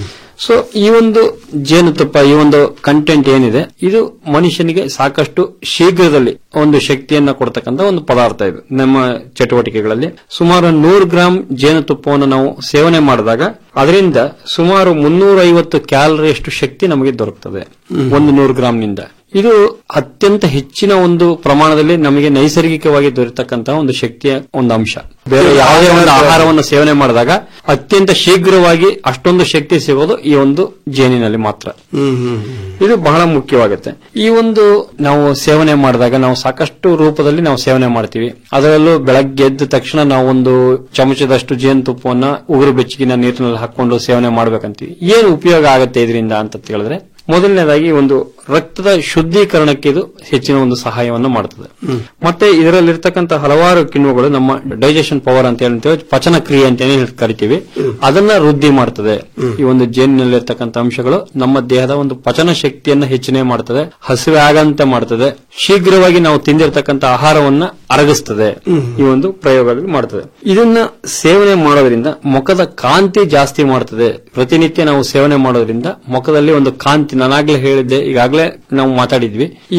ಸೊ ಈ ಒಂದು ಜೇನುತುಪ್ಪ ಈ ಒಂದು ಕಂಟೆಂಟ್ ಏನಿದೆ ಇದು ಮನುಷ್ಯನಿಗೆ ಸಾಕಷ್ಟು ಶೀಘ್ರದಲ್ಲಿ ಒಂದು ಶಕ್ತಿಯನ್ನ ಕೊಡ್ತಕ್ಕಂಥ ಒಂದು ಪದಾರ್ಥ ಇದು ನಮ್ಮ ಚಟುವಟಿಕೆಗಳಲ್ಲಿ ಸುಮಾರು ನೂರು ಗ್ರಾಂ ಜೇನುತುಪ್ಪವನ್ನು ನಾವು ಸೇವನೆ ಮಾಡಿದಾಗ ಅದರಿಂದ ಸುಮಾರು ಮುನ್ನೂರ ಐವತ್ತು ಕ್ಯಾಲರಿಯಷ್ಟು ಶಕ್ತಿ ನಮಗೆ ದೊರಕುತ್ತದೆ ಒಂದು ನೂರು ಗ್ರಾಂನಿಂದ ಇದು ಅತ್ಯಂತ ಹೆಚ್ಚಿನ ಒಂದು ಪ್ರಮಾಣದಲ್ಲಿ ನಮಗೆ ನೈಸರ್ಗಿಕವಾಗಿ ದೊರೆತಕ್ಕಂತಹ ಒಂದು ಶಕ್ತಿಯ ಒಂದು ಅಂಶ ಬೇರೆ ಯಾವುದೇ ಒಂದು ಆಹಾರವನ್ನು ಸೇವನೆ ಮಾಡಿದಾಗ ಅತ್ಯಂತ ಶೀಘ್ರವಾಗಿ ಅಷ್ಟೊಂದು ಶಕ್ತಿ ಸಿಗೋದು ಈ ಒಂದು ಜೇನಿನಲ್ಲಿ ಮಾತ್ರ ಇದು ಬಹಳ ಮುಖ್ಯವಾಗುತ್ತೆ ಈ ಒಂದು ನಾವು ಸೇವನೆ ಮಾಡಿದಾಗ ನಾವು ಸಾಕಷ್ಟು ರೂಪದಲ್ಲಿ ನಾವು ಸೇವನೆ ಮಾಡ್ತೀವಿ ಅದರಲ್ಲೂ ಬೆಳಗ್ಗೆ ಎದ್ದ ತಕ್ಷಣ ನಾವು ಒಂದು ಚಮಚದಷ್ಟು ಜೇನುತುಪ್ಪವನ್ನ ಉಗುರು ಬೆಚ್ಚಗಿನ ನೀರಿನಲ್ಲಿ ಹಾಕೊಂಡು ಸೇವನೆ ಮಾಡ್ಬೇಕಂತೀವಿ ಏನು ಉಪಯೋಗ ಆಗುತ್ತೆ ಇದರಿಂದ ಅಂತ ಹೇಳಿದ್ರೆ ಮೊದಲನೇದಾಗಿ ಒಂದು ರಕ್ತದ ಶುದ್ಧೀಕರಣಕ್ಕೆ ಇದು ಹೆಚ್ಚಿನ ಒಂದು ಸಹಾಯವನ್ನು ಮಾಡುತ್ತದೆ ಮತ್ತೆ ಇದರಲ್ಲಿರ್ತಕ್ಕಂಥ ಹಲವಾರು ಕಿಣ್ವಗಳು ನಮ್ಮ ಡೈಜೆಷನ್ ಪವರ್ ಅಂತ ಹೇಳ್ತೇವೆ ಪಚನ ಕ್ರಿಯೆ ಅಂತ ಏನ್ ಕರಿತೀವಿ ಅದನ್ನ ವೃದ್ಧಿ ಮಾಡ್ತದೆ ಈ ಒಂದು ಜೇನಿನಲ್ಲಿರ್ತಕ್ಕಂಥ ಅಂಶಗಳು ನಮ್ಮ ದೇಹದ ಒಂದು ಪಚನ ಶಕ್ತಿಯನ್ನ ಹೆಚ್ಚಿನ ಮಾಡ್ತದೆ ಹಸಿವೆ ಆಗಂತೆ ಮಾಡ್ತದೆ ಶೀಘ್ರವಾಗಿ ನಾವು ತಿಂದಿರ್ತಕ್ಕಂಥ ಆಹಾರವನ್ನ ಅರಗಿಸ್ತದೆ ಈ ಒಂದು ಪ್ರಯೋಗದಲ್ಲಿ ಮಾಡ್ತದೆ ಇದನ್ನ ಸೇವನೆ ಮಾಡೋದ್ರಿಂದ ಮುಖದ ಕಾಂತಿ ಜಾಸ್ತಿ ಮಾಡ್ತದೆ ಪ್ರತಿನಿತ್ಯ ನಾವು ಸೇವನೆ ಮಾಡೋದ್ರಿಂದ ಮುಖದಲ್ಲಿ ಒಂದು ಕಾಂತಿ ನಾನಾಗ್ಲೇ ಹೇಳಿದ್ದೆ ಈಗಾಗಲೇ ನಾವು ಮಾತಾಡಿದ್ವಿ ಈ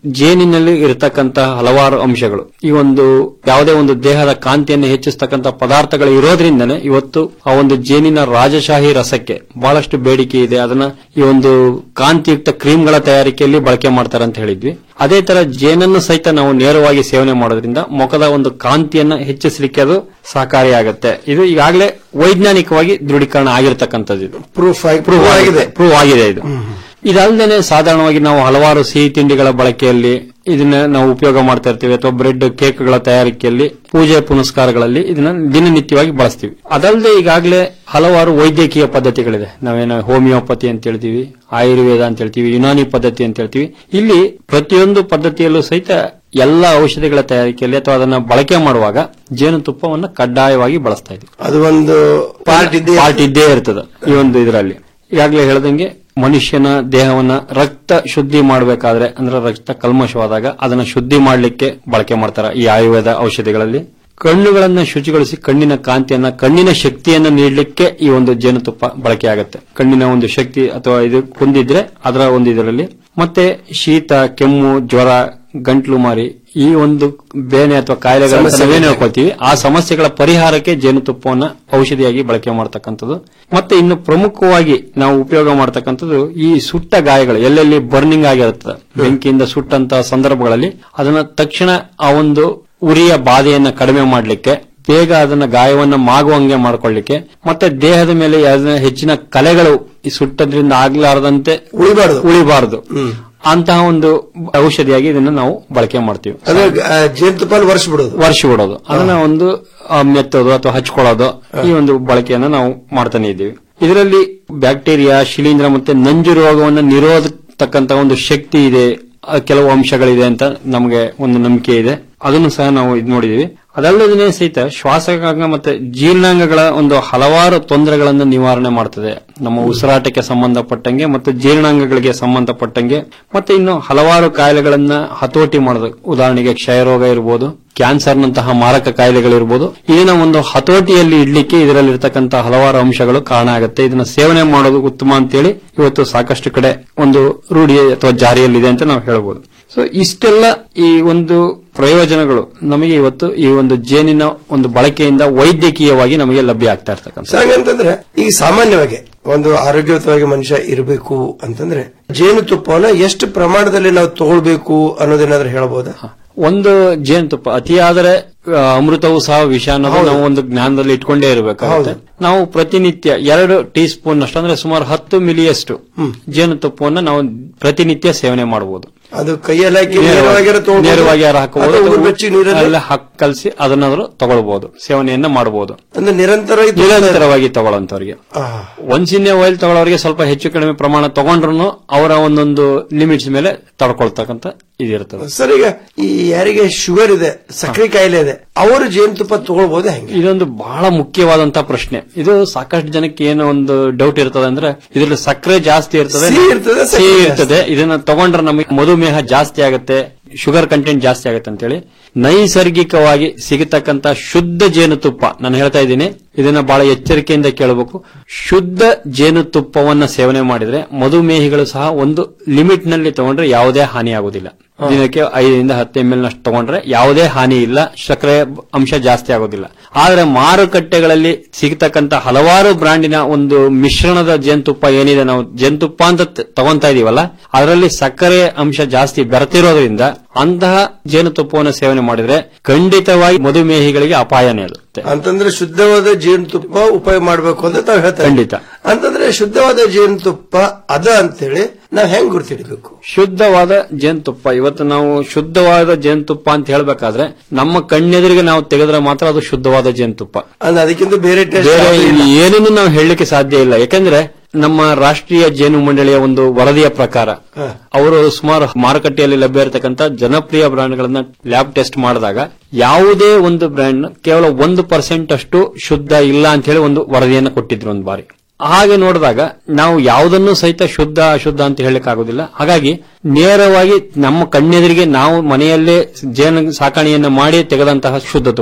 ಜೇನಿನಲ್ಲಿ ಇರತಕ್ಕಂತಹ ಹಲವಾರು ಅಂಶಗಳು ಈ ಒಂದು ಯಾವುದೇ ಒಂದು ದೇಹದ ಕಾಂತಿಯನ್ನು ಹೆಚ್ಚಿಸ್ತಕ್ಕಂಥ ಪದಾರ್ಥಗಳು ಇರೋದ್ರಿಂದನೇ ಇವತ್ತು ಆ ಒಂದು ಜೇನಿನ ರಾಜಶಾಹಿ ರಸಕ್ಕೆ ಬಹಳಷ್ಟು ಬೇಡಿಕೆ ಇದೆ ಅದನ್ನ ಈ ಒಂದು ಕಾಂತಿಯುಕ್ತ ಕ್ರೀಮ್ಗಳ ತಯಾರಿಕೆಯಲ್ಲಿ ಬಳಕೆ ಮಾಡ್ತಾರೆ ಅಂತ ಹೇಳಿದ್ವಿ ಅದೇ ತರ ಜೇನನ್ನು ಸಹಿತ ನಾವು ನೇರವಾಗಿ ಸೇವನೆ ಮಾಡೋದ್ರಿಂದ ಮುಖದ ಒಂದು ಕಾಂತಿಯನ್ನ ಹೆಚ್ಚಿಸಲಿಕ್ಕೆ ಅದು ಸಹಕಾರಿಯಾಗುತ್ತೆ ಇದು ಈಗಾಗಲೇ ವೈಜ್ಞಾನಿಕವಾಗಿ ದೃಢೀಕರಣ ಆಗಿರತಕ್ಕಂಥದ್ದು ಇದು ಪ್ರೂಫ್ ಪ್ರೂವ್ ಆಗಿದೆ ಆಗಿದೆ ಪ್ರೂವ್ ಆಗಿದೆ ಇದು ಇದಲ್ಲದೆ ಸಾಧಾರಣವಾಗಿ ನಾವು ಹಲವಾರು ಸಿಹಿ ತಿಂಡಿಗಳ ಬಳಕೆಯಲ್ಲಿ ಇದನ್ನ ನಾವು ಉಪಯೋಗ ಮಾಡ್ತಾ ಇರ್ತೀವಿ ಅಥವಾ ಬ್ರೆಡ್ ಕೇಕ್ಗಳ ತಯಾರಿಕೆಯಲ್ಲಿ ಪೂಜೆ ಪುನಸ್ಕಾರಗಳಲ್ಲಿ ಇದನ್ನ ದಿನನಿತ್ಯವಾಗಿ ಬಳಸ್ತೀವಿ ಅದಲ್ಲದೆ ಈಗಾಗಲೇ ಹಲವಾರು ವೈದ್ಯಕೀಯ ಪದ್ಧತಿಗಳಿದೆ ನಾವೇನು ಹೋಮಿಯೋಪತಿ ಅಂತ ಹೇಳ್ತೀವಿ ಆಯುರ್ವೇದ ಅಂತ ಹೇಳ್ತೀವಿ ಯುನಾನಿ ಪದ್ಧತಿ ಅಂತ ಹೇಳ್ತೀವಿ ಇಲ್ಲಿ ಪ್ರತಿಯೊಂದು ಪದ್ಧತಿಯಲ್ಲೂ ಸಹಿತ ಎಲ್ಲ ಔಷಧಿಗಳ ತಯಾರಿಕೆಯಲ್ಲಿ ಅಥವಾ ಅದನ್ನ ಬಳಕೆ ಮಾಡುವಾಗ ಜೇನುತುಪ್ಪವನ್ನು ಕಡ್ಡಾಯವಾಗಿ ಬಳಸ್ತಾ ಇದ್ವಿ ಅದು ಒಂದು ಪಾರ್ಟ್ ಇದ್ದೇ ಪಾರ್ಟ್ ಇದ್ದೇ ಇರ್ತದೆ ಈ ಒಂದು ಇದರಲ್ಲಿ ಈಗಾಗಲೇ ಹೇಳ್ದಂಗೆ ಮನುಷ್ಯನ ದೇಹವನ್ನ ರಕ್ತ ಶುದ್ಧಿ ಮಾಡಬೇಕಾದ್ರೆ ಅಂದ್ರೆ ರಕ್ತ ಕಲ್ಮಶವಾದಾಗ ಅದನ್ನ ಶುದ್ಧಿ ಮಾಡಲಿಕ್ಕೆ ಬಳಕೆ ಮಾಡ್ತಾರೆ ಈ ಆಯುರ್ವೇದ ಔಷಧಿಗಳಲ್ಲಿ ಕಣ್ಣುಗಳನ್ನ ಶುಚಿಗೊಳಿಸಿ ಕಣ್ಣಿನ ಕಾಂತಿಯನ್ನ ಕಣ್ಣಿನ ಶಕ್ತಿಯನ್ನ ನೀಡಲಿಕ್ಕೆ ಈ ಒಂದು ಜೇನುತುಪ್ಪ ಬಳಕೆ ಆಗುತ್ತೆ ಕಣ್ಣಿನ ಒಂದು ಶಕ್ತಿ ಅಥವಾ ಇದು ಕುಂದಿದ್ರೆ ಅದರ ಒಂದು ಇದರಲ್ಲಿ ಮತ್ತೆ ಶೀತ ಕೆಮ್ಮು ಜ್ವರ ಗಂಟ್ಲು ಮಾರಿ ಈ ಒಂದು ಬೇನೆ ಅಥವಾ ಕಾಯಿಲೆಗಳನ್ನು ಸಮಸ್ಯೆ ನಾವೇನು ಹೇಳ್ಕೊಳ್ತೀವಿ ಆ ಸಮಸ್ಯೆಗಳ ಪರಿಹಾರಕ್ಕೆ ಜೇನುತುಪ್ಪವನ್ನ ಔಷಧಿಯಾಗಿ ಬಳಕೆ ಮಾಡತಕ್ಕಂಥದ್ದು ಮತ್ತೆ ಇನ್ನು ಪ್ರಮುಖವಾಗಿ ನಾವು ಉಪಯೋಗ ಮಾಡತಕ್ಕಂಥದ್ದು ಈ ಸುಟ್ಟ ಗಾಯಗಳು ಎಲ್ಲೆಲ್ಲಿ ಬರ್ನಿಂಗ್ ಆಗಿರುತ್ತದೆ ಬೆಂಕಿಯಿಂದ ಸುಟ್ಟಂತಹ ಸಂದರ್ಭಗಳಲ್ಲಿ ಅದನ್ನ ತಕ್ಷಣ ಆ ಒಂದು ಉರಿಯ ಬಾಧೆಯನ್ನ ಕಡಿಮೆ ಮಾಡಲಿಕ್ಕೆ ಬೇಗ ಅದನ್ನ ಗಾಯವನ್ನ ಮಾಗುವಂಗೆ ಮಾಡ್ಕೊಳ್ಳಿಕ್ಕೆ ಮತ್ತೆ ದೇಹದ ಮೇಲೆ ಯಾವ್ದಾನ ಹೆಚ್ಚಿನ ಕಲೆಗಳು ಈ ಸುಟ್ಟದ್ರಿಂದ ಆಗ್ಲಾರದಂತೆ ಉಳಿಬಾರ್ದು ಉಳಿಬಾರದು ಅಂತಹ ಒಂದು ಔಷಧಿಯಾಗಿ ಇದನ್ನ ನಾವು ಬಳಕೆ ಮಾಡ್ತೀವಿ ಅದು ಜೇನುತುಪ್ಪ ವರ್ಷ ಬಿಡೋದು ವರ್ಷ ಬಿಡೋದು ಅದನ್ನ ಒಂದು ಆ, ಮೆತ್ತೋದು ಅಥವಾ ಹಚ್ಕೊಳ್ಳೋದು ಈ ಒಂದು ಬಳಕೆಯನ್ನ ನಾವು ಮಾಡ್ತಾನೆ ಇದ್ದೀವಿ ಇದರಲ್ಲಿ ಬ್ಯಾಕ್ಟೀರಿಯಾ ಶಿಲೀಂಧ್ರ ಮತ್ತೆ ನಂಜು ರೋಗವನ್ನು ನಿರೋಧತಕ್ಕಂತ ಒಂದು ಶಕ್ತಿ ಇದೆ ಆ, ಕೆಲವು ಅಂಶಗಳಿದೆ ಅಂತ ನಮಗೆ ಒಂದು ನಂಬಿಕೆ ಇದೆ ಅದನ್ನು ಸಹ ನಾವು ಇದು ನೋಡಿದೀವಿ ಅದಲ್ಲದೇ ಸಹಿತ ಶ್ವಾಸಕಾಂಗ ಮತ್ತೆ ಜೀರ್ಣಾಂಗಗಳ ಒಂದು ಹಲವಾರು ತೊಂದರೆಗಳನ್ನು ನಿವಾರಣೆ ಮಾಡ್ತದೆ ನಮ್ಮ ಉಸಿರಾಟಕ್ಕೆ ಸಂಬಂಧಪಟ್ಟಂಗೆ ಮತ್ತು ಜೀರ್ಣಾಂಗಗಳಿಗೆ ಸಂಬಂಧಪಟ್ಟಂಗೆ ಮತ್ತೆ ಇನ್ನು ಹಲವಾರು ಕಾಯಿಲೆಗಳನ್ನ ಹತೋಟಿ ಮಾಡೋದು ಉದಾಹರಣೆಗೆ ಕ್ಷಯರೋಗ ಇರಬಹುದು ಕ್ಯಾನ್ಸರ್ನಂತಹ ಮಾರಕ ಕಾಯಿಲೆಗಳಿರ್ಬೋದು ಇದನ್ನ ಒಂದು ಹತೋಟಿಯಲ್ಲಿ ಇಡ್ಲಿಕ್ಕೆ ಇದರಲ್ಲಿ ಇರತಕ್ಕಂತ ಹಲವಾರು ಅಂಶಗಳು ಕಾರಣ ಆಗುತ್ತೆ ಇದನ್ನ ಸೇವನೆ ಮಾಡೋದು ಉತ್ತಮ ಅಂತೇಳಿ ಇವತ್ತು ಸಾಕಷ್ಟು ಕಡೆ ಒಂದು ರೂಢಿ ಅಥವಾ ಜಾರಿಯಲ್ಲಿದೆ ಅಂತ ನಾವು ಹೇಳ್ಬೋದು ಸೊ ಇಷ್ಟೆಲ್ಲ ಈ ಒಂದು ಪ್ರಯೋಜನಗಳು ನಮಗೆ ಇವತ್ತು ಈ ಒಂದು ಜೇನಿನ ಒಂದು ಬಳಕೆಯಿಂದ ವೈದ್ಯಕೀಯವಾಗಿ ನಮಗೆ ಲಭ್ಯ ಆಗ್ತಾ ಇರ್ತಕ್ಕಂಥ ಸರ್ ಹಂಗಂತಂದ್ರೆ ಈಗ ಸಾಮಾನ್ಯವಾಗಿ ಒಂದು ಆರೋಗ್ಯಯುತವಾಗಿ ಮನುಷ್ಯ ಇರಬೇಕು ಅಂತಂದ್ರೆ ಜೇನುತುಪ್ಪವನ್ನ ಎಷ್ಟು ಪ್ರಮಾಣದಲ್ಲಿ ನಾವು ತಗೊಳ್ಬೇಕು ಅನ್ನೋದೇನಾದ್ರೂ ಹೇಳ್ಬೋದಾ ಒಂದು ಜೇನುತುಪ್ಪ ಅತಿಯಾದರೆ ಆ, ಅಮೃತವು ಸಹ ವಿಷ ಅನ್ನೋದು ನಾವು ಒಂದು ಜ್ಞಾನದಲ್ಲಿ ಇಟ್ಕೊಂಡೇ ಇರಬೇಕಾಗುತ್ತೆ ನಾವು ಪ್ರತಿನಿತ್ಯ ಎರಡು ಟೀ ಸ್ಪೂನ್ ಅಷ್ಟು ಅಂದ್ರೆ ಸುಮಾರು ಹತ್ತು ಮಿಲಿಯಷ್ಟು ಜೇನುತುಪ್ಪವನ್ನು ನಾವು ಪ್ರತಿನಿತ್ಯ ಸೇವನೆ ಮಾಡಬಹುದು ಅದು ಕೈಯಲ್ಲಿ ಹಾಕಿ ನೇರವಾಗಿರೋ ತಗೊಳ್ಬೋದು? ನೇರವಾಗಿ ಯಾರು ಹಾಕಬಹುದು ಅಥವಾ ಉಗುರ್ಬೆಚ್ಚಿ ನೀರಲ್ಲಿ? ಅಲ್ಲ ಹಾಕ್ ಕಲಸಿ ಅದನ್ನಾದ್ರೂ ತಗೊಳ್ಬಹುದು ಸೇವನೆಯನ್ನ ಮಾಡಬಹುದು ಅಂದ್ರೆ ನಿರಂತರ ಇದು- ನಿರಂತರವಾಗಿ ತಗೊಳ್ಳೋಂತವ್ರಿಗೆ ಆ, ಒಂದ್ಸಿನ್ಯ ಆಯಿಲ್ ತಗೊಳ್ಳೋರಿಗೆ ಸ್ವಲ್ಪ ಹೆಚ್ಚು ಕಡಿಮೆ ಪ್ರಮಾಣ ತಗೊಂಡ್ರು ಅವರ ಒಂದೊಂದು ಲಿಮಿಟ್ಸ್ ಮೇಲೆ ತಡ್ಕೊಳ್ತಕ್ಕಂತ ಇದಿರ್ತದೆ ಸರ್ ಈಗ ಈ ಯಾರಿಗೆ ಶುಗರ್ ಇದೆ ಸಕ್ಕರೆ ಕಾಯಿಲೆ ಇದೆ ಅವರು ಜೇನುತುಪ್ಪ ತಗೊಳ್ಬೋದೇ ಹೆಂಗೆ ಇದೊಂದು ಬಹಳ ಮುಖ್ಯವಾದಂತಹ ಪ್ರಶ್ನೆ ಇದು ಸಾಕಷ್ಟು ಜನಕ್ಕೆ ಏನೋ ಒಂದು ಡೌಟ್ ಇರ್ತದೆ ಅಂದ್ರೆ ಇದ್ರಲ್ಲಿ ಸಕ್ಕರೆ ಜಾಸ್ತಿ ಇರ್ತದೆ ಸಿಹಿ ಇರ್ತದೆ, ಸಕ್ಕರೆ ಸಿಹಿ ಜಾಸ್ತಿ. ಇರ್ತದೆ ಇದನ್ನ ತಗೊಂಡ್ರೆ ನಮಗೆ ಮಧುಮೇಹ ಜಾಸ್ತಿ ಆಗುತ್ತೆ ಶುಗರ್ ಕಂಟೆಂಟ್ ಜಾಸ್ತಿ ಆಗುತ್ತೆ ಅಂತೇಳಿ ನೈಸರ್ಗಿಕವಾಗಿ ಸಿಗತಕ್ಕಂತ ಶುದ್ಧ ಜೇನುತುಪ್ಪ ನಾನು ಹೇಳ್ತಾ ಇದ್ದೀನಿ ಇದನ್ನ ಬಹಳ ಎಚ್ಚರಿಕೆಯಿಂದ ಕೇಳಬೇಕು ಶುದ್ಧ ಜೇನುತುಪ್ಪವನ್ನ ಸೇವನೆ ಮಾಡಿದ್ರೆ ಮಧುಮೇಹಿಗಳು ಸಹ ಒಂದು ಲಿಮಿಟ್ ನಲ್ಲಿ ತಗೊಂಡ್ರೆ ಯಾವುದೇ ಹಾನಿ ಆಗುದಿಲ್ಲ ದಿನಕ್ಕೆ ಐದರಿಂದ ಹತ್ತು ಎಂ ಎಲ್ ನಷ್ಟು ತಗೊಂಡ್ರೆ ಯಾವುದೇ ಹಾನಿ ಇಲ್ಲ ಸಕ್ಕರೆ ಅಂಶ ಜಾಸ್ತಿ ಆಗೋದಿಲ್ಲ ಆದ್ರೆ ಮಾರುಕಟ್ಟೆಗಳಲ್ಲಿ ಸಿಗತಕ್ಕಂತ ಹಲವಾರು ಬ್ರಾಂಡಿನ ಒಂದು ಮಿಶ್ರಣದ ಜೇನುತುಪ್ಪ ಏನಿದೆ ನಾವು ಜೇನುತುಪ್ಪ ಅಂತ ತ- ತಗೊಂತಾ ಇದೀವಲ್ಲ ಅದರಲ್ಲಿ ಸಕ್ಕರೆ ಅಂಶ ಜಾಸ್ತಿ ಬೆರೆತಿರೋದ್ರಿಂದ ಅಂತಹ ಜೇನುತುಪ್ಪವನ್ನು ಸೇವನೆ ಮಾಡಿದ್ರೆ ಖಂಡಿತವಾಗಿ ಮಧುಮೇಹಿಗಳಿಗೆ ಅಪಾಯನೇ ಅದು ಅಂತಂದ್ರೆ ಶುದ್ಧವಾದ ಜೇನುತುಪ್ಪ ಉಪಯೋಗ ಮಾಡಬೇಕು ಅಂತ ತಾವು ಹೇಳ್ತಾರೆ ಖಂಡಿತ. ಅಂತಂದ್ರೆ ಶುದ್ಧವಾದ ಜೇನುತುಪ್ಪ ಅದ ಅಂತೇಳಿ ನಾವ್ ಹೆಂಗ್ ಗುರ್ತಿಡ್ಬೇಕು ಶುದ್ಧವಾದ ಜೇನುತುಪ್ಪ ಇವತ್ತು ನಾವು ಶುದ್ಧವಾದ ಜೇನುತುಪ್ಪ ಅಂತ ಹೇಳ್ಬೇಕಾದ್ರೆ ನಮ್ಮ ಕಣ್ಣೆದುರಿಗೆ ನಾವು ತೆಗೆದ್ರೆ ಮಾತ್ರ ಅದು ಶುದ್ಧವಾದ ಜೇನುತುಪ್ಪ ಅಂದ್ರೆ ಅದಕ್ಕಿಂತ ಬೇರೆ ಟೇಸ್ಟ್ ಬೇರೆ ಏನನ್ನು ನಾವು ಹೇಳಲಿಕ್ಕೆ ಸಾಧ್ಯ ಇಲ್ಲ ಯಾಕಂದ್ರೆ ನಮ್ಮ ರಾಷ್ಟ್ರೀಯ ಜೇನು ಮಂಡಳಿಯ ಒಂದು ವರದಿಯ ಪ್ರಕಾರ ಅವರು ಸುಮಾರು ಮಾರುಕಟ್ಟೆಯಲ್ಲಿ ಲಭ್ಯ ಇರತಕ್ಕಂತ ಜನಪ್ರಿಯ ಬ್ರ್ಯಾಂಡ್ಗಳನ್ನ ಲ್ಯಾಬ್ ಟೆಸ್ಟ್ ಮಾಡಿದಾಗ ಯಾವುದೇ ಒಂದು ಬ್ರ್ಯಾಂಡ್ ಕೇವಲ ಒಂದು ಪರ್ಸೆಂಟ್ ಅಷ್ಟು ಶುದ್ಧ ಇಲ್ಲ ಅಂತ ಹೇಳಿ ಒಂದು ವರದಿಯನ್ನು ಕೊಟ್ಟಿದ್ರು ಒಂದು ಬಾರಿ ಹಾಗೆ ನೋಡಿದಾಗ ನಾವು ಯಾವುದನ್ನು ಸಹಿತ ಶುದ್ಧ ಅಶುದ್ಧ ಅಂತ ಹೇಳಕ್ ಆಗುದಿಲ್ಲ ಹಾಗಾಗಿ ನೇರವಾಗಿ ನಮ್ಮ ಕಣ್ಣೆದುರಿಗೆ ನಾವು ಮನೆಯಲ್ಲೇ ಜೇನು ಸಾಕಾಣೆಯನ್ನ ಮಾಡಿ ತೆಗೆದಂತಹ ಶುದ್ಧ ತುಪ್ಪ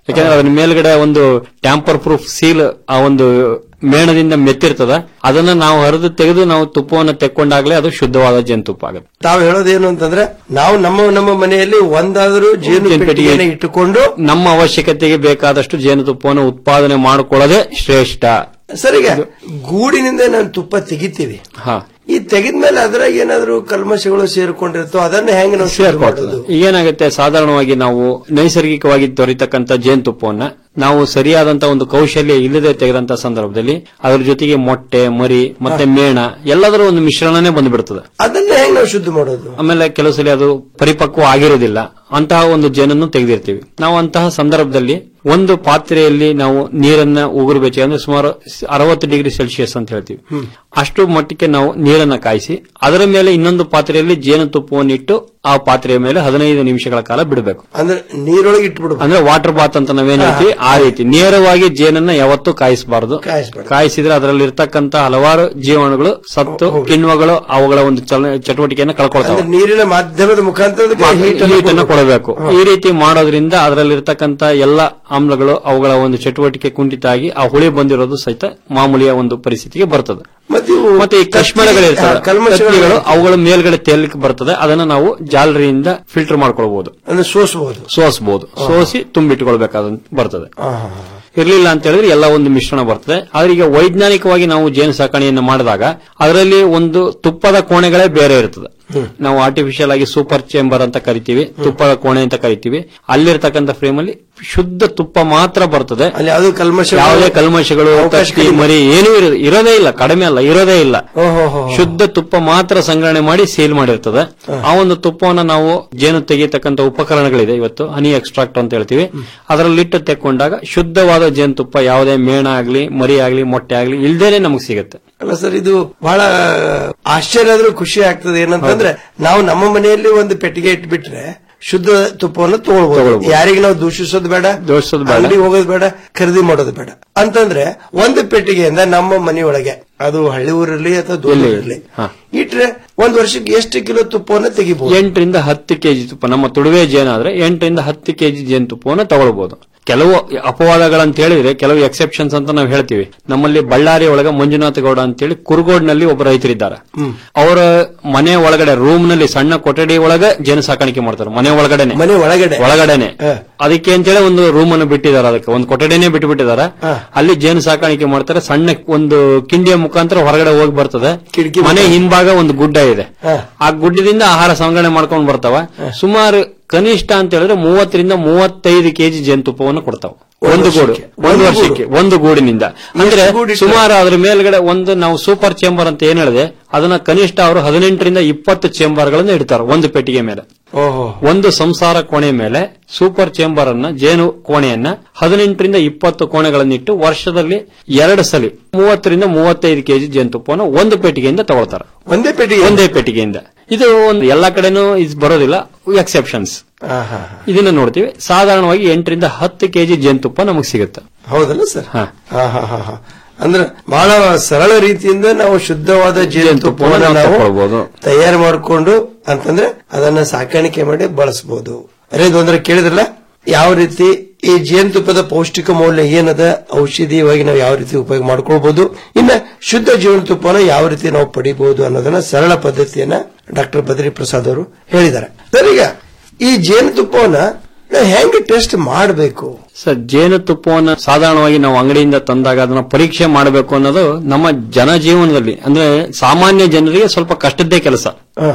ಯಾಕಂದ್ರೆ ಅದ್ರ ಮೇಲ್ಗಡೆ ಒಂದು ಟ್ಯಾಂಪರ್ ಪ್ರೂಫ್ ಸೀಲ್ ಆ ಒಂದು ಮೇಣದಿಂದ ಮೆತ್ತಿರ್ತದ ಅದನ್ನ ನಾವು ಹರಿದು ತೆಗೆದು ನಾವು ತುಪ್ಪವನ್ನು ತೆಕ್ಕೊಂಡಾಗ್ಲೇ ಅದು ಶುದ್ಧವಾದ ಜೇನುತುಪ್ಪ ಆಗುತ್ತೆ ತಾವು ಹೇಳೋದೇನು ಅಂತಂದ್ರೆ ನಾವು ನಮ್ಮ ನಮ್ಮ ಮನೆಯಲ್ಲಿ ಒಂದಾದರೂ ಜೇನು ಪೆಟ್ಟಿಗೆಯನ್ನು ಇಟ್ಟುಕೊಂಡು ನಮ್ಮ ಅವಶ್ಯಕತೆಗೆ ಬೇಕಾದಷ್ಟು ಜೇನುತುಪ್ಪವನ್ನು ಉತ್ಪಾದನೆ ಮಾಡಿಕೊಳ್ಳೋದೇ ಶ್ರೇಷ್ಠ ಸರಿಗೆ ಗೂಡಿನಿಂದ ನಾನು ತುಪ್ಪ ತೆಗಿತೀವಿ ಹಾ ಈ ತೆಗೆದ್ಮೇಲೆ ಅದ್ರಾಗ ಏನಾದ್ರು ಕಲ್ಮಶಗಳು ಸೇರ್ಕೊಂಡಿರ್ತೋ ಅದನ್ನ ಹೆಂಗ್ ನಾವು ಶುದ್ಧ ಮಾಡೋದು ಏನಾಗುತ್ತೆ ಸಾಧಾರಣವಾಗಿ ನಾವು ನೈಸರ್ಗಿಕವಾಗಿ ದೊರೆತಕ್ಕಂತ ಜೇನುತುಪ್ಪವನ್ನ ನಾವು ಸರಿಯಾದಂತ ಒಂದು ಕೌಶಲ್ಯ ಇಲ್ಲದೆ ತೆಗೆದಂತ ಸಂದರ್ಭದಲ್ಲಿ ಅದ್ರ ಜೊತೆಗೆ ಮೊಟ್ಟೆ ಮರಿ ಮತ್ತೆ ಮೇಣ ಎಲ್ಲದರ ಒಂದು ಮಿಶ್ರಣನೇ ಬಂದ್ಬಿಡ್ತದೆ ಅದನ್ನ ಹೆಂಗ್ ನಾವು ಶುದ್ಧ ಮಾಡೋದು ಆಮೇಲೆ ಕೆಲವು ಸಲ ಅದು ಪರಿಪಕ್ವ ಆಗಿರೋದಿಲ್ಲ ಅಂತಹ ಒಂದು ಜೇನನ್ನು ತೆಗೆದಿರ್ತೀವಿ ನಾವು ಅಂತಹ ಸಂದರ್ಭದಲ್ಲಿ ಒಂದು ಪಾತ್ರೆಯಲ್ಲಿ ನಾವು ನೀರನ್ನ ಉಗುರು ಅಂದ್ರೆ ಸುಮಾರು ಅರವತ್ತು ಡಿಗ್ರಿ ಸೆಲ್ಸಿಯಸ್ ಅಂತ ಹೇಳ್ತೀವಿ ಅಷ್ಟು ಮಟ್ಟಕ್ಕೆ ನಾವು ನೀರನ್ನ ಕಾಯಿಸಿ ಅದರ ಮೇಲೆ ಇನ್ನೊಂದು ಪಾತ್ರೆಯಲ್ಲಿ ಜೇನುತುಪ್ಪವನ್ನು ಇಟ್ಟು ಆ ಪಾತ್ರೆಯ ಮೇಲೆ ಹದಿನೈದು ನಿಮಿಷಗಳ ಕಾಲ ಬಿಡಬೇಕು ಅಂದ್ರೆ ನೀರೊಳಗೆ ಇಟ್ಬಿಡ್ಬೇಕು ಅಂದ್ರೆ ವಾಟರ್ ಬಾತ್ ಅಂತ ನಾವೇನ್ ಹೇಳ್ತೀವಿ ಆ ರೀತಿ ನೇರವಾಗಿ ಜೇನನ್ನ ಯಾವತ್ತೂ ಕಾಯಿಸಬಾರದು ಕಾಯಿಸಿದ್ರೆ ಅದರಲ್ಲಿ ಇರ್ತಕ್ಕಂತ ಹಲವಾರು ಜೀವಾಣುಗಳು ಸತ್ತು ಕಿಣ್ವಗಳು ಅವುಗಳ ಒಂದು ಚಲ- ಚಟುವಟಿಕೆಯನ್ನು ಕಳ್ಕೊಳ್ತಾವೆ ಅಂದ್ರೆ ನೀರಿನ ಮಾಧ್ಯಮದ ಮುಖಾಂತರ ಅದಕ್ಕೆ heat ಅನ್ನು ಹೀಟ್ ಅನ್ನು ಕೊಡ್ಬೇಕು. ಕೊಡಬೇಕು ಈ ರೀತಿ ಮಾಡೋದ್ರಿಂದ ಅದರಲ್ಲಿರ್ತಕ್ಕಂತ ಎಲ್ಲ ಆಮ್ಲಗಳು ಅವುಗಳ ಒಂದು ಚಟುವಟಿಕೆ ಕುಂಠಿತ ಆಗಿ ಆ ಹುಳಿ ಬಂದಿರೋದು ಸಹಿತ ಮಾಮೂಲಿಯ ಒಂದು ಪರಿಸ್ಥಿತಿಗೆ ಬರ್ತದೆ ಮತ್ತೆ ಈ ಕಶ್ಮಲಗಳು ಇರ್ತವೆ ಕಲ್ಮಶಗಳು ಕತ್ತಿಗಳು ಅವುಗಳ ಮೇಲ್ಗಡೆ ತೇಲಿಕ್ಕೆ ಬರ್ತದೆ ಅದನ್ನ ನಾವು ಜಾಲರಿಯಿಂದ ಫಿಲ್ಟರ್ ಮಾಡ್ಕೊಳ್ಬಹುದು ಅಂದ್ರೆ ಸೋಸಬಹುದು ಸೋಸಬಹುದು ಸೋಸಿ ತುಂಬಿಟ್ಕೊಳ್ಬೇಕಾದ ಬರ್ತದೆ ಇರ್ಲಿಲ್ಲ ಅಂತ ಹೇಳಿದ್ರೆ ಎಲ್ಲ ಒಂದು ಮಿಶ್ರಣ ಬರ್ತದೆ ಆದ್ರೆ ಈಗ ವೈಜ್ಞಾನಿಕವಾಗಿ ನಾವು ಜೇನು ಸಾಕಣೆಯನ್ನು ಮಾಡಿದಾಗ ಅದರಲ್ಲಿ ಒಂದು ತುಪ್ಪದ ಕೋಣೆಗಳೇ ಬೇರೆ ಇರ್ತದೆ ನಾವು ಆರ್ಟಿಫಿಷಿಯಲ್ ಆಗಿ ಸೂಪರ್ ಚೇಂಬರ್ ಅಂತ ಕರಿತೀವಿ ತುಪ್ಪದ ಕೋಣೆ ಅಂತ ಕರಿತೀವಿ ಅಲ್ಲಿರ್ತಕ್ಕಂಥ ಫ್ರೇಮ್ ಅಲ್ಲಿ ಶುದ್ಧ ತುಪ್ಪ ಮಾತ್ರ ಬರ್ತದೆ ಅಲ್ಲಿ ಯಾವ್ದು ಕಲ್ಮಶ ಯಾವುದೇ ಕಲ್ಮಶಗಳು ತತ್ತಿ ಮರಿ ಏನೂ ಇರೋದು- ಇರೋದೇ ಇಲ್ಲ ಕಡಿಮೆ ಅಲ್ಲ ಇರೋದೇ ಇಲ್ಲ ಶುದ್ಧ ತುಪ್ಪ ಮಾತ್ರ ಸಂಗ್ರಹಣೆ ಮಾಡಿ ಸೇಲ್ ಮಾಡಿರ್ತದೆ ಆ ಒಂದು ತುಪ್ಪವನ್ನು ನಾವು ಜೇನು ತೆಗೆಯತಕ್ಕಂತ ಉಪಕರಣಗಳಿದೆ ಇವತ್ತು ಹನಿ ಎಕ್ಸ್ಟ್ರಾಕ್ಟ್ ಅಂತ ಹೇಳ್ತೀವಿ ಅದರಲ್ಲಿಟ್ಟು ತೆಕ್ಕೊಂಡಾಗ ಶುದ್ಧವಾದ ಜೇನುತುಪ್ಪ ಯಾವುದೇ ಮೇಣ ಆಗ್ಲಿ ಮರಿ ಆಗ್ಲಿ ಮೊಟ್ಟೆ ಆಗ್ಲಿ ಇಲ್ದೇನೆ ನಮಗೆ ಸಿಗುತ್ತೆ ಅಲ್ಲ ಸರ್ ಇದು ಬಹಳ ಆಶ್ಚರ್ಯ ಆದ್ರೂ ಖುಷಿ ಆಗ್ತದೆ ಏನಂತಂದ್ರೆ ನಾವು ನಮ್ಮ ಮನೆಯಲ್ಲಿ ಒಂದು ಪೆಟ್ಟಿಗೆ ಇಟ್ಬಿಟ್ರೆ ಶುದ್ಧ ತುಪ್ಪವನ್ನು ತಗೊಳ್ಬಹುದು ತಗೊಳ್ಬೋದು. ಯಾರಿಗೆ ನಾವು ದೂಷಿಸೋದು ಬೇಡ ದೋಷಿಸೋದು ಬೇಡ. ಅಂಗಡಿ ಹೋಗೋದು ಬೇಡ ಖರೀದಿ ಮಾಡೋದು ಬೇಡ ಅಂತಂದ್ರೆ ಒಂದು ಪೆಟ್ಟಿಗೆಯಿಂದ ನಮ್ಮ ಮನೆಯೊಳಗೆ ಅದು ಹಳ್ಳಿ ಊರಲ್ಲಿ ಅಥವಾ ದೂರ ಇಲ್ಲಿ. ಇರಲಿ ಹಾ. ಇಟ್ರೆ ಒಂದ್ ವರ್ಷಕ್ಕೆ ಎಷ್ಟು ಕಿಲೋ ತುಪ್ಪವನ್ನು ತೆಗಿಬಹುದು ಎಂಟರಿಂದ ಹತ್ತು ಕೆಜಿ ತುಪ್ಪ ನಮ್ಮ ತುಡುವೆ ಜೇನಾದ್ರೆ ಎಂಟರಿಂದ ಹತ್ತು ಕೆಜಿ ಜೇನುತುಪ್ಪವನ್ನು ತಗೊಳ್ಬಹುದು ಕೆಲವು ಅಪವಾದಗಳಂತ ಹೇಳಿದ್ರೆ ಕೆಲವು ಎಕ್ಸೆಪ್ಷನ್ಸ್ ಅಂತ ನಾವು ಹೇಳ್ತೀವಿ ನಮ್ಮಲ್ಲಿ ಬಳ್ಳಾರಿ ಒಳಗ ಮಂಜುನಾಥ ಗೌಡ ಅಂತೇಳಿ ಕುರುಗೋಡ್ನಲ್ಲಿ ಒಬ್ಬ ರೈತರಿದ್ದಾರೆ ಅವರ ಮನೆ ಒಳಗಡೆ ರೂಮ್ ನಲ್ಲಿ ಸಣ್ಣ ಕೊಠಡಿ ಒಳಗೆ ಜೇನು ಸಾಕಾಣಿಕೆ ಮಾಡ್ತಾರೆ ಮನೆ ಒಳಗಡೆನೆ ಮನೆ ಒಳಗಡೆ ಒಳಗಡೆನೆ ಅದಕ್ಕೆ ಅಂತೇಳಿ ಒಂದು ರೂಮ್ ಅನ್ನು ಬಿಟ್ಟಿದ್ದಾರೆ ಅದಕ್ಕೆ ಒಂದು ಕೊಠಡಿನೇ ಬಿಟ್ಟು ಬಿಟ್ಟಿದ್ದಾರೆ ಅಲ್ಲಿ ಜೇನು ಸಾಕಾಣಿಕೆ ಮಾಡ್ತಾರೆ ಸಣ್ಣ ಒಂದು ಕಿಂಡಿಯ ಮುಖಾಂತರ ಹೊರಗಡೆ ಹೋಗಿ ಬರ್ತದೆ ಮನೆ ಹಿಂಭಾಗ ಒಂದು ಗುಡ್ಡ ಇದೆ ಆ ಗುಡ್ಡದಿಂದ ಆಹಾರ ಸಂಗ್ರಹಣೆ ಮಾಡ್ಕೊಂಡು ಬರ್ತಾವ ಸುಮಾರು ಕನಿಷ್ಠ ಅಂತ ಹೇಳಿದ್ರೆ ಮೂವತ್ತರಿಂದ ಮೂವತ್ತೈದು ಕೆಜಿ ಜೇನುತುಪ್ಪವನ್ನು ಕೊಡ್ತಾವ ಒಂದು ಗೂಡು ಒಂದು ವರ್ಷಕ್ಕೆ ಒಂದು ಗೂಡಿನಿಂದ ಅಂದ್ರೆ ಸುಮಾರು ಅದ್ರ ಮೇಲ್ಗಡೆ ಒಂದು ನಾವು ಸೂಪರ್ ಚೇಂಬರ್ ಅಂತ ಏನ್ ಹೇಳಿದೆ ಅದನ್ನ ಕನಿಷ್ಠ ಅವರು ಹದಿನೆಂಟರಿಂದ ಇಪ್ಪತ್ತು ಚೇಂಬರ್ ಗಳನ್ನ ಇಡ್ತಾರೆ ಒಂದು ಪೆಟ್ಟಿಗೆ ಮೇಲೆ ಓಹೋ ಒಂದು ಸಂಸಾರ ಕೋಣೆ ಮೇಲೆ ಸೂಪರ್ ಚೇಂಬರ್ ಅನ್ನ ಜೇನು ಕೋಣೆಯನ್ನ ಹದಿನೆಂಟರಿಂದ ಇಪ್ಪತ್ತು ಕೋಣೆಗಳನ್ನಿಟ್ಟು ವರ್ಷದಲ್ಲಿ ಎರಡು ಸಲ ಮೂವತ್ತರಿಂದ ಮೂವತ್ತೈದು ಕೆಜಿ ಜೇನುತುಪ್ಪವನ್ನು ಒಂದು ಪೆಟ್ಟಿಗೆಯಿಂದ ತಗೊಳ್ತಾರೆ ಒಂದೇ ಪೆಟ್ಟಿಗೆ ಒಂದೇ ಪೆಟ್ಟಿಗೆಯಿಂದ ಇದು ಒಂದು ಎಲ್ಲಾ ಕಡೆನೂ ಇದು ಬರೋದಿಲ್ಲ ಎಕ್ಸೆಪ್ಷನ್ಸ್ ಆಹಾ. ಇದನ್ನ ನೋಡ್ತೀವಿ ಸಾಧಾರಣವಾಗಿ ಎಂಟರಿಂದ ಹತ್ತು ಕೆಜಿ ಜೇನುತುಪ್ಪ ನಮಗೆ ಸಿಗುತ್ತೆ ಹೌದಲ್ಲ ಸರ್ ಹಾ. ಆಹಾಹಾಹಾ. ಅಂದ್ರೆ ಬಹಳ ಸರಳ ರೀತಿಯಿಂದ ನಾವು ಶುದ್ಧವಾದ ಜೇನುತುಪ್ಪವನ್ನು ನಾವು ನಾವು ತಗೊಳ್ಬೋದು. ತಯಾರು ಮಾಡಿಕೊಂಡು ಅಂತಂದ್ರೆ ಅದನ್ನ ಸಾಕಾಣಿಕೆ ಮಾಡಿ ಬಳಸಬಹುದು ಅರೆ ಇದು ಅಂದ್ರೆ ಕೇಳಿದ್ರಲ್ಲ ಯಾವ ರೀತಿ ಈ ಜೇನುತುಪ್ಪದ ಪೌಷ್ಟಿಕ ಮೌಲ್ಯ ಏನದ ಔಷಧಿಯಾಗಿ ನಾವು ಯಾವ ರೀತಿ ಉಪಯೋಗ ಮಾಡ್ಕೊಳ್ಬಹುದು ಇನ್ನ ಶುದ್ಧ ಜೇನುತುಪ್ಪನ ಯಾವ ರೀತಿ ನಾವು ಪಡಿಬಹುದು ಅನ್ನೋದನ್ನ ಸರಳ ಪದ್ಧತಿಯನ್ನ ಡಾಕ್ಟರ್ ಬದ್ರಿ ಪ್ರಸಾದ್ ಅವರು ಹೇಳಿದ್ದಾರೆ ಸರ್ ಈಗ ಈ ಜೇನುತುಪ್ಪವನ್ನ ನಾವು ಹೆಂಗ್ ಟೆಸ್ಟ್ ಮಾಡಬೇಕು ಸರ್ ಜೇನುತುಪ್ಪವನ್ನು ಸಾಧಾರಣವಾಗಿ ನಾವು ಅಂಗಡಿಯಿಂದ ತಂದಾಗ ಅದನ್ನ ಪರೀಕ್ಷೆ ಮಾಡಬೇಕು ಅನ್ನೋದು ನಮ್ಮ ಜನಜೀವನದಲ್ಲಿ ಅಂದ್ರೆ ಸಾಮಾನ್ಯ ಜನರಿಗೆ ಸ್ವಲ್ಪ ಕಷ್ಟದ್ದೇ ಕೆಲಸ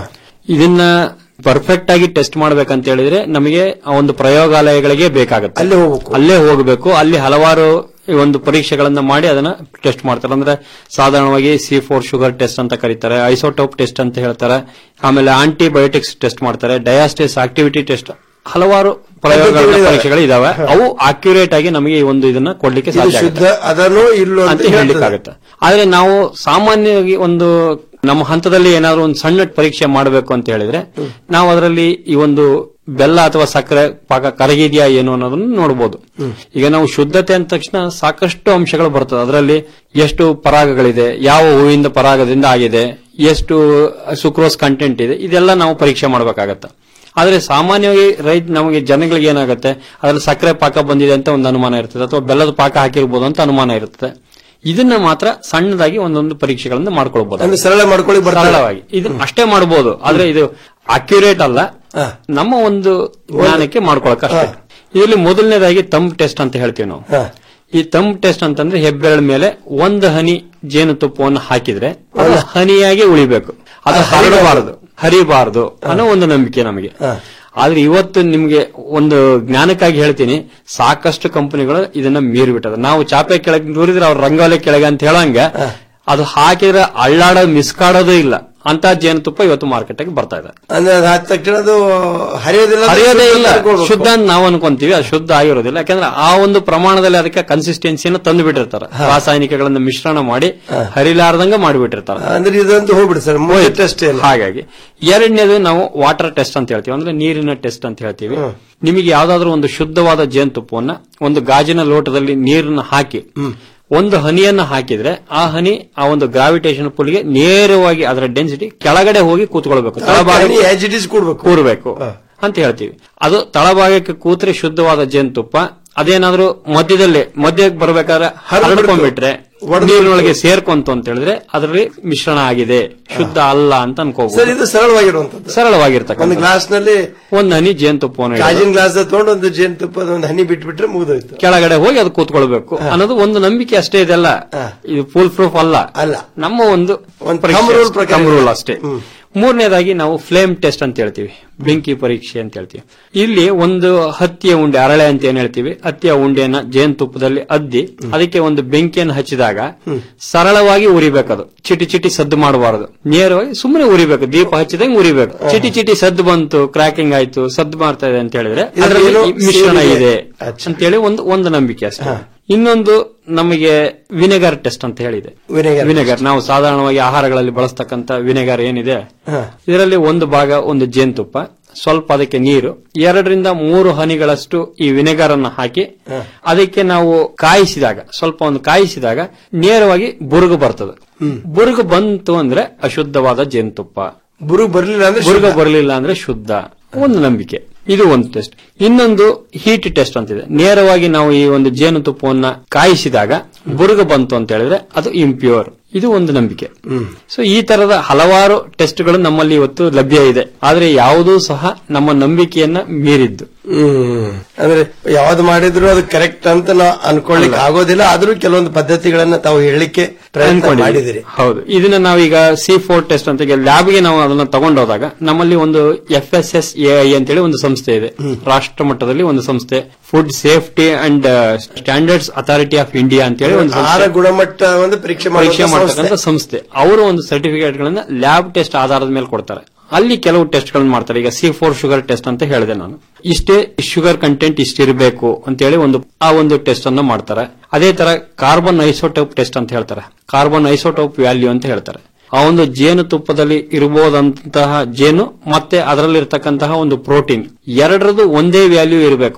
ಇದನ್ನ ಪರ್ಫೆಕ್ಟ್ ಆಗಿ ಟೆಸ್ಟ್ ಮಾಡ್ಬೇಕಂತ ಹೇಳಿದ್ರೆ ನಮಗೆ ಆ ಒಂದು ಪ್ರಯೋಗಾಲಯಗಳಿಗೆ ಬೇಕಾಗುತ್ತೆ ಅಲ್ಲೇ ಹೋಗ್ಬೇಕು ಅಲ್ಲೇ ಹೋಗಬೇಕು ಅಲ್ಲಿ ಹಲವಾರು ಈ ಒಂದು ಪರೀಕ್ಷೆಗಳನ್ನ ಮಾಡಿ ಅದನ್ನ ಟೆಸ್ಟ್ ಮಾಡ್ತಾರೆ ಅಂದ್ರೆ ಸಾಧಾರಣವಾಗಿ ಸಿ ಫೋರ್ ಶುಗರ್ ಟೆಸ್ಟ್ ಅಂತ ಕರೀತಾರೆ ಐಸೋಟೋಪ್ ಟೆಸ್ಟ್ ಅಂತ ಹೇಳ್ತಾರೆ ಆಮೇಲೆ ಆಂಟಿಬಯೋಟಿಕ್ಸ್ ಟೆಸ್ಟ್ ಮಾಡ್ತಾರೆ ಡಯಾಸ್ಟೇಸ್ ಆಕ್ಟಿವಿಟಿ ಟೆಸ್ಟ್ ಹಲವಾರು ಪ್ರಯೋಗಗಳ ಪದ್ಧತಿಗಳಿದಾವೆ. ಪರೀಕ್ಷೆಗಳು ಇದಾವೆ ಅವು ಅಕ್ಯುರೇಟ್ ಆಗಿ ನಮಗೆ ಈ ಒಂದು ಇದನ್ನ ಕೊಡ್ಲಿಕ್ಕೆ ಇದು ಸಾಧ್ಯ ಶುದ್ಧ ಆಗುತ್ತೆ. ಅದನ್ನೋ ಇಲ್ಲೋ ಅಂತ ಹೇಳಲಿಕ್ಕೆ ಆಗುತ್ತೆ ಆದ್ರೆ ನಾವು ಸಾಮಾನ್ಯವಾಗಿ ಒಂದು ನಮ್ಮ ಹಂತದಲ್ಲಿ ಏನಾದ್ರು ಒಂದು ಸಣ್ಣ ಪರೀಕ್ಷೆ ಮಾಡಬೇಕು ಅಂತ ಹೇಳಿದ್ರೆ ನಾವು ಅದರಲ್ಲಿ ಈ ಒಂದು ಬೆಲ್ಲ ಅಥವಾ ಸಕ್ಕರೆ ಪಾಕ ಕರಗಿದೆಯಾ ಏನು ಅನ್ನೋದನ್ನ ನೋಡಬಹುದು ಈಗ ನಾವು ಶುದ್ಧತೆ ಅಂದ ತಕ್ಷಣ ಸಾಕಷ್ಟು ಅಂಶಗಳು ಬರ್ತದೆ ಅದರಲ್ಲಿ ಎಷ್ಟು ಪರಾಗಗಳಿದೆ ಯಾವ ಹೂವಿಂದ ಪರಾಗದಿಂದ ಆಗಿದೆ ಎಷ್ಟು ಸುಕ್ರೋಸ್ ಕಂಟೆಂಟ್ ಇದೆ ಇದೆಲ್ಲ ನಾವು ಪರೀಕ್ಷೆ ಮಾಡಬೇಕಾಗತ್ತೆ ಆದ್ರೆ ಸಾಮಾನ್ಯವಾಗಿ ರೈತ ನಮಗೆ ಜನಗಳಿಗೆ ಏನಾಗುತ್ತೆ ಅದ್ರಲ್ಲಿ ಸಕ್ಕರೆ ಪಾಕ ಬಂದಿದೆ ಅಂತ ಒಂದು ಅನುಮಾನ ಇರ್ತದೆ ಅಥವಾ ಬೆಲ್ಲದ ಪಾಕ ಹಾಕಿರ್ಬೋದು ಅಂತ ಅನುಮಾನ ಇರ್ತದೆ ಇದನ್ನ ಮಾತ್ರ ಸಣ್ಣದಾಗಿ ಒಂದೊಂದು ಪರೀಕ್ಷೆಗಳನ್ನ ಮಾಡ್ಕೊಳ್ಬಹುದು ಅಂದ್ರೆ ಸರಳ ಮಾಡ್ಕೊಳ್ಳಿ ಬರ್ತಾರೆ. ಸರಳವಾಗಿ ಇದನ್ನ ಅಷ್ಟೇ ಮಾಡಬಹುದು ಆದ್ರೆ ಇದು ಅಕ್ಯುರೇಟ್ ಅಲ್ಲ ನಮ್ಮ ಒಂದು ಜ್ಞಾನಕ್ಕೆ ಮಾಡ್ಕೊಳಕ್ ಅಷ್ಟೇ ಇದರಲ್ಲಿ ಮೊದಲನೇದಾಗಿ ತಂಬ್ ಟೆಸ್ಟ್ ಅಂತ ಹೇಳ್ತೀವಿ ನಾವು ಈ ತಂಬ್ ಟೆಸ್ಟ್ ಅಂತಂದ್ರೆ ಹೆಬ್ಬೆರಳ ಮೇಲೆ ಒಂದು ಹನಿ ಜೇನುತುಪ್ಪವನ್ನು ಹಾಕಿದ್ರೆ ಅದು ಹನಿಯಾಗಿ ಉಳಿಬೇಕು ಅದು ಹರಡಬಾರದು ಹರಿಬಾರದು ಅನ್ನೋ ಒಂದು ನಂಬಿಕೆ ನಮಗೆ ಆದ್ರೆ ಇವತ್ತು ನಿಮ್ಗೆ ಒಂದು ಜ್ಞಾನಕ್ಕಾಗಿ ಹೇಳ್ತೀನಿ ಸಾಕಷ್ಟು ಕಂಪನಿಗಳು ಇದನ್ನ ಮೀರಿಬಿಟ್ಟದ ನಾವು ಚಾಪೆ ಕೆಳಗೆ ನೂರಿದ್ರೆ ಅವ್ರ ರಂಗೋಲೆ ಕೆಳಗೆ ಅಂತ ಹೇಳಂಗ ಅದು ಹಾಕಿದ್ರೆ ಅಳ್ಳಾಡೋ ಮಿಸ್ಕಾಡೋದು ಇಲ್ಲ ಅಂತ ಜೇನುತುಪ್ಪ ಇವತ್ತು ಮಾರ್ಕೆಟ್ಗೆ ಬರ್ತಾ ಇದೆ ಅಂದ್ರೆ ಅದು ಹಾಕಿದ ತಕ್ಷಣ ಅದು ಹರಿಯೋದಿಲ್ಲ ಅದು ಹರಿಯೋದೇ ಶುದ್ಧ ಇಲ್ಲ ಮಾಡ್ಕೊಳ್ಬೇಕು. ಶುದ್ಧ ಅಂತ ನಾವು ಅನ್ಕೊಂತೀವಿ ಅದು ಶುದ್ಧ ಆಗಿರೋದಿಲ್ಲ ಯಾಕಂದ್ರೆ ಆ ಒಂದು ಪ್ರಮಾಣದಲ್ಲಿ ಅದಕ್ಕೆ ಕನ್ಸಿಸ್ಟೆನ್ಸಿಯನ್ನು ತಂದು ಬಿಟ್ಟಿರ್ತಾರೆ ರಾಸಾಯನಿಕಗಳನ್ನ ಮಿಶ್ರಣ ಮಾಡಿ ಹರಿಲಾರ್ದಂಗ ಮಾಡಿಬಿಟ್ಟಿರ್ತಾರೆ ಅಂದ್ರೆ ಇದಂತೂ ಹೋಗ್ಬಿಡಿ ಸರ್ ಮೂವತ್ತು ಟೆಸ್ಟ್ ಹಾಗಾಗಿ ಎರಡನೇದು ನಾವು ವಾಟರ್ ಟೆಸ್ಟ್ ಅಂತ ಹೇಳ್ತೀವಿ ಅಂದ್ರೆ ನೀರಿನ ಟೆಸ್ಟ್ ಅಂತ ಹೇಳ್ತೀವಿ ನಿಮಗೆ ಯಾವ್ದಾದ್ರು ಒಂದು ಶುದ್ಧವಾದ ಜೇನುತುಪ್ಪವನ್ನ ಒಂದು ಗಾಜಿನ ಲೋಟದಲ್ಲಿ ನೀರನ್ನ ಹಾಕಿ ಒಂದು ಹನಿಯನ್ನ ಹಾಕಿದ್ರೆ ಆ ಹನಿ ಆ ಒಂದು ಗ್ರಾವಿಟೇಷನ್ ಪುಲ್ಗೆ ನೇರವಾಗಿ ಅದರ ಡೆನ್ಸಿಟಿ ಕೆಳಗಡೆ ಹೋಗಿ ಕೂತ್ಕೊಳ್ಬೇಕು ತಳಭಾಗ ಆಸ್ ಇಟ್ ಇಸ್ ಕೂಡ್ಬೇಕು ಕೂರ್ಬೇಕು ಅಂತ ಹೇಳ್ತೀವಿ ಅದು ತಳಭಾಗಕ್ಕೆ ಕೂತ್ರೆ ಶುದ್ಧವಾದ ಜೇನುತುಪ್ಪ ಅದೇನಾದ್ರೂ ಮಧ್ಯದಲ್ಲಿ ಮಧ್ಯಕ್ಕೆ ಬರ್ಬೇಕಾದ್ರೆ ಹರಡ್ಕೊಂಡ್ಬಿಟ್ರೆ ನೀರಿನೊಳಗೆ ಸೇರ್ಕೊಂತು ಅಂತ ಹೇಳಿದ್ರೆ ಅದರಲ್ಲಿ ಮಿಶ್ರಣ ಆಗಿದೆ ಶುದ್ಧ ಅಲ್ಲ ಅಂತ ಸರ್ ಅನ್ಕೋಬಹುದು ಇದು ಸರಳವಾಗಿರುವಂತದ್ದು ಸರಳವಾಗಿರ್ತಕ್ಕಂಥ ಒಂದು ಗ್ಲಾಸ್ ನಲ್ಲಿ ಒಂದು ಹನಿ ಜೇನುತುಪ್ಪವನ್ನು ಇಡೋದು. ಗಾಜಿನ ಗ್ಲಾಸ್ ತಗೊಂಡು ಒಂದು ಜೇನುತುಪ್ಪದ ಒಂದು ಹನಿ ಬಿಟ್ಬಿಟ್ರೆ ಮುಗಿದೋಯ್ತು ಕೆಳಗಡೆ ಹೋಗಿ ಅದು ಕೂತ್ಕೊಳ್ಬೇಕು ಅನ್ನೋದು ಒಂದು ನಂಬಿಕೆ ಅಷ್ಟೇ ಇದೆಲ್ಲ ಇದು ಫುಲ್ ಪ್ರೂಫ್ ಅಲ್ಲ ಅಲ್ಲ ನಮ್ಮ ಒಂದು thumb rule ಪ್ರಕಾರ thumb rule ಅಷ್ಟೇ ಮೂರನೇದಾಗಿ ನಾವು ಫ್ಲೇಮ್ ಟೆಸ್ಟ್ ಅಂತ ಹೇಳ್ತೀವಿ ಬೆಂಕಿ ಪರೀಕ್ಷೆ ಅಂತ ಹೇಳ್ತೀವಿ ಇಲ್ಲಿ ಒಂದು ಹತ್ತಿಯ ಉಂಡೆ ಅರಳೆ ಅಂತ ಏನ್ ಹೇಳ್ತೀವಿ ಹತ್ತಿಯ ಉಂಡೆಯನ್ನ ಜೇನುತುಪ್ಪದಲ್ಲಿ ಅದ್ದಿ ಅದಕ್ಕೆ ಒಂದು ಬೆಂಕಿಯನ್ನು ಹಚ್ಚಿದಾಗ ಸರಳವಾಗಿ ಉರಿಬೇಕದು ಚಿಟಿ ಚಿಟಿ ಸದ್ದು ಮಾಡಬಾರದು ನೇರವಾಗಿ ಸುಮ್ಮನೆ ಉರಿಬೇಕು ದೀಪ ಹಚ್ಚಿದಂಗೆ ಉರಿಬೇಕು ಚಿಟಿ ಚಿಟಿ ಸದ್ದು ಬಂತು ಕ್ರಾಕಿಂಗ್ ಆಯ್ತು ಸದ್ದು ಮಾಡ್ತಾ ಇದೆ ಅಂತ ಹೇಳಿದ್ರೆ ಅದರಲ್ಲಿ ಏನೋ ಮಿಶ್ರಣ ಸೇರಿದೆ. ಇದೆ ಅಂತೇಳಿ ಒಂದು ಒಂದು ನಂಬಿಕೆ ಅಷ್ಟೇ ಇನ್ನೊಂದು ನಮಗೆ ವಿನೆಗರ್ ಟೆಸ್ಟ್ ಅಂತ ಹೇಳಿದೆ ವಿನೆಗರ್ ವಿನೆಗರ್ ನಾವು ಸಾಧಾರಣವಾಗಿ ಆಹಾರಗಳಲ್ಲಿ ಬಳಸ್ತಕ್ಕಂತ ವಿನೆಗರ್ ಏನಿದೆ ಇದರಲ್ಲಿ ಒಂದು ಭಾಗ ಒಂದು ಜೇನುತುಪ್ಪ ಸ್ವಲ್ಪ ಅದಕ್ಕೆ ನೀರು ಎರಡರಿಂದ ಮೂರು ಹನಿಗಳಷ್ಟು ಈ ವಿನೆಗರ್ ಅನ್ನು ಹಾಕಿ ಅದಕ್ಕೆ ನಾವು ಕಾಯಿಸಿದಾಗ ಸ್ವಲ್ಪ ಒಂದು ಕಾಯಿಸಿದಾಗ ನೇರವಾಗಿ ಬುರುಗು ಬರ್ತದೆ ಬುರುಗು ಬಂತು ಅಂದ್ರೆ ಅಶುದ್ಧವಾದ ಜೇನುತುಪ್ಪ ಬುರುಗು ಬರ್ಲಿಲ್ಲ ಅಂದ್ರೆ ಬುರುಗು ಶುದ್ಧ. ಬರಲಿಲ್ಲ ಅಂದ್ರೆ ಶುದ್ಧ ಒಂದು ನಂಬಿಕೆ ಇದು ಒಂದು ಟೆಸ್ಟ್ ಇನ್ನೊಂದು ಹೀಟ್ ಟೆಸ್ಟ್ ಅಂತಿದೆ ನೇರವಾಗಿ ನಾವು ಈ ಒಂದು ಜೇನುತುಪ್ಪವನ್ನ ಕಾಯಿಸಿದಾಗ ಬುರುಗು ಬಂತು ಅಂತ ಹೇಳಿದ್ರೆ ಅದು ಇಂಪ್ಯೂರ್ ಇದು ಒಂದು ನಂಬಿಕೆ ಸೊ ಈ ತರದ ಹಲವಾರು ಟೆಸ್ಟ್ಗಳು ನಮ್ಮಲ್ಲಿ ಇವತ್ತು ಲಭ್ಯ ಇದೆ ಆದ್ರೆ ಯಾವುದೂ ಸಹ ನಮ್ಮ ನಂಬಿಕೆಯನ್ನ ಮೀರಿದ್ದು ಹ್ಮ್ ಅಂದ್ರೆ ಯಾವ್ದು ಮಾಡಿದ್ರು ಅದು ಕರೆಕ್ಟ್ ಅಂತ ನಾವು ಅನ್ಕೊಳ್ಳಿಕ್ ಆಗೋದಿಲ್ಲ ಆದ್ರೂ ಕೆಲವೊಂದು ಪದ್ಧತಿಗಳನ್ನ ತಾವು ಹೇಳಲಿಕ್ಕೆ ಪ್ರಯತ್ನ ಅನ್ಕೊಂಡಿದ್ದೀವಿ. ಮಾಡಿದಿರಿ ಹೌದು ಇದನ್ನ ನಾವೀಗ ಸಿ ಫೋರ್ ಟೆಸ್ಟ್ ಅಂತ ಲ್ಯಾಬ್ಗೆ ನಾವು ಅದನ್ನ ತಗೊಂಡೋದಾಗ ನಮ್ಮಲ್ಲಿ ಒಂದು F S S A I ಅಂತೇಳಿ ಒಂದು ಸಂಸ್ಥೆ ಇದೆ ರಾಷ್ಟ್ರ ಮಟ್ಟದಲ್ಲಿ ಒಂದು ಸಂಸ್ಥೆ food safety and standards authority of India ಅಂತೇಳಿ ಒಂದು ಸಂಸ್ಥೆ. ಆಹಾರ ಗುಣಮಟ್ಟ ಒಂದು ಪರೀಕ್ಷೆ ಪರೀಕ್ಷೆ ಮಾಡುವಂತ ಮಾಡತಕ್ಕಂಥ ಸಂಸ್ಥೆ ಅವರು ಒಂದು ಸರ್ಟಿಫಿಕೇಟ್ ಗಳನ್ನ ಲ್ಯಾಬ್ ಟೆಸ್ಟ್ ಆಧಾರದ ಮೇಲೆ ಕೊಡ್ತಾರೆ ಅಲ್ಲಿ ಕೆಲವು ಟೆಸ್ಟ್ ಗಳನ್ನ ಮಾಡ್ತಾರೆ ಈಗ ಸಿ ಫೋರ್ ಶುಗರ್ ಟೆಸ್ಟ್ ಅಂತ ಹೇಳಿದೆ ನಾನು ಇಷ್ಟೇ ಶುಗರ್ ಕಂಟೆಂಟ್ ಇಷ್ಟಿರಬೇಕು ಅಂತೇಳಿ ಒಂದು ಆ ಒಂದು ಟೆಸ್ಟ್ ಅನ್ನು ಮಾಡ್ತಾರೆ ಅದೇ ತರ ಕಾರ್ಬನ್ ಐಸೋಟೋಪ್ ಟೆಸ್ಟ್ ಅಂತ ಹೇಳ್ತಾರೆ ಕಾರ್ಬನ್ ಐಸೋಟೋಪ್ ವ್ಯಾಲ್ಯೂ ಅಂತ ಹೇಳ್ತಾರೆ ಆ ಒಂದು ಜೇನು ತುಪ್ಪದಲ್ಲಿ ಇರಬಹುದಂತಹ ಜೇನು ಮತ್ತೆ ಅದರಲ್ಲಿರ್ತಕ್ಕಂತಹ ಒಂದು ಪ್ರೋಟೀನ್ ಎರಡರದು ಒಂದೇ ವ್ಯಾಲ್ಯೂ ಇರಬೇಕು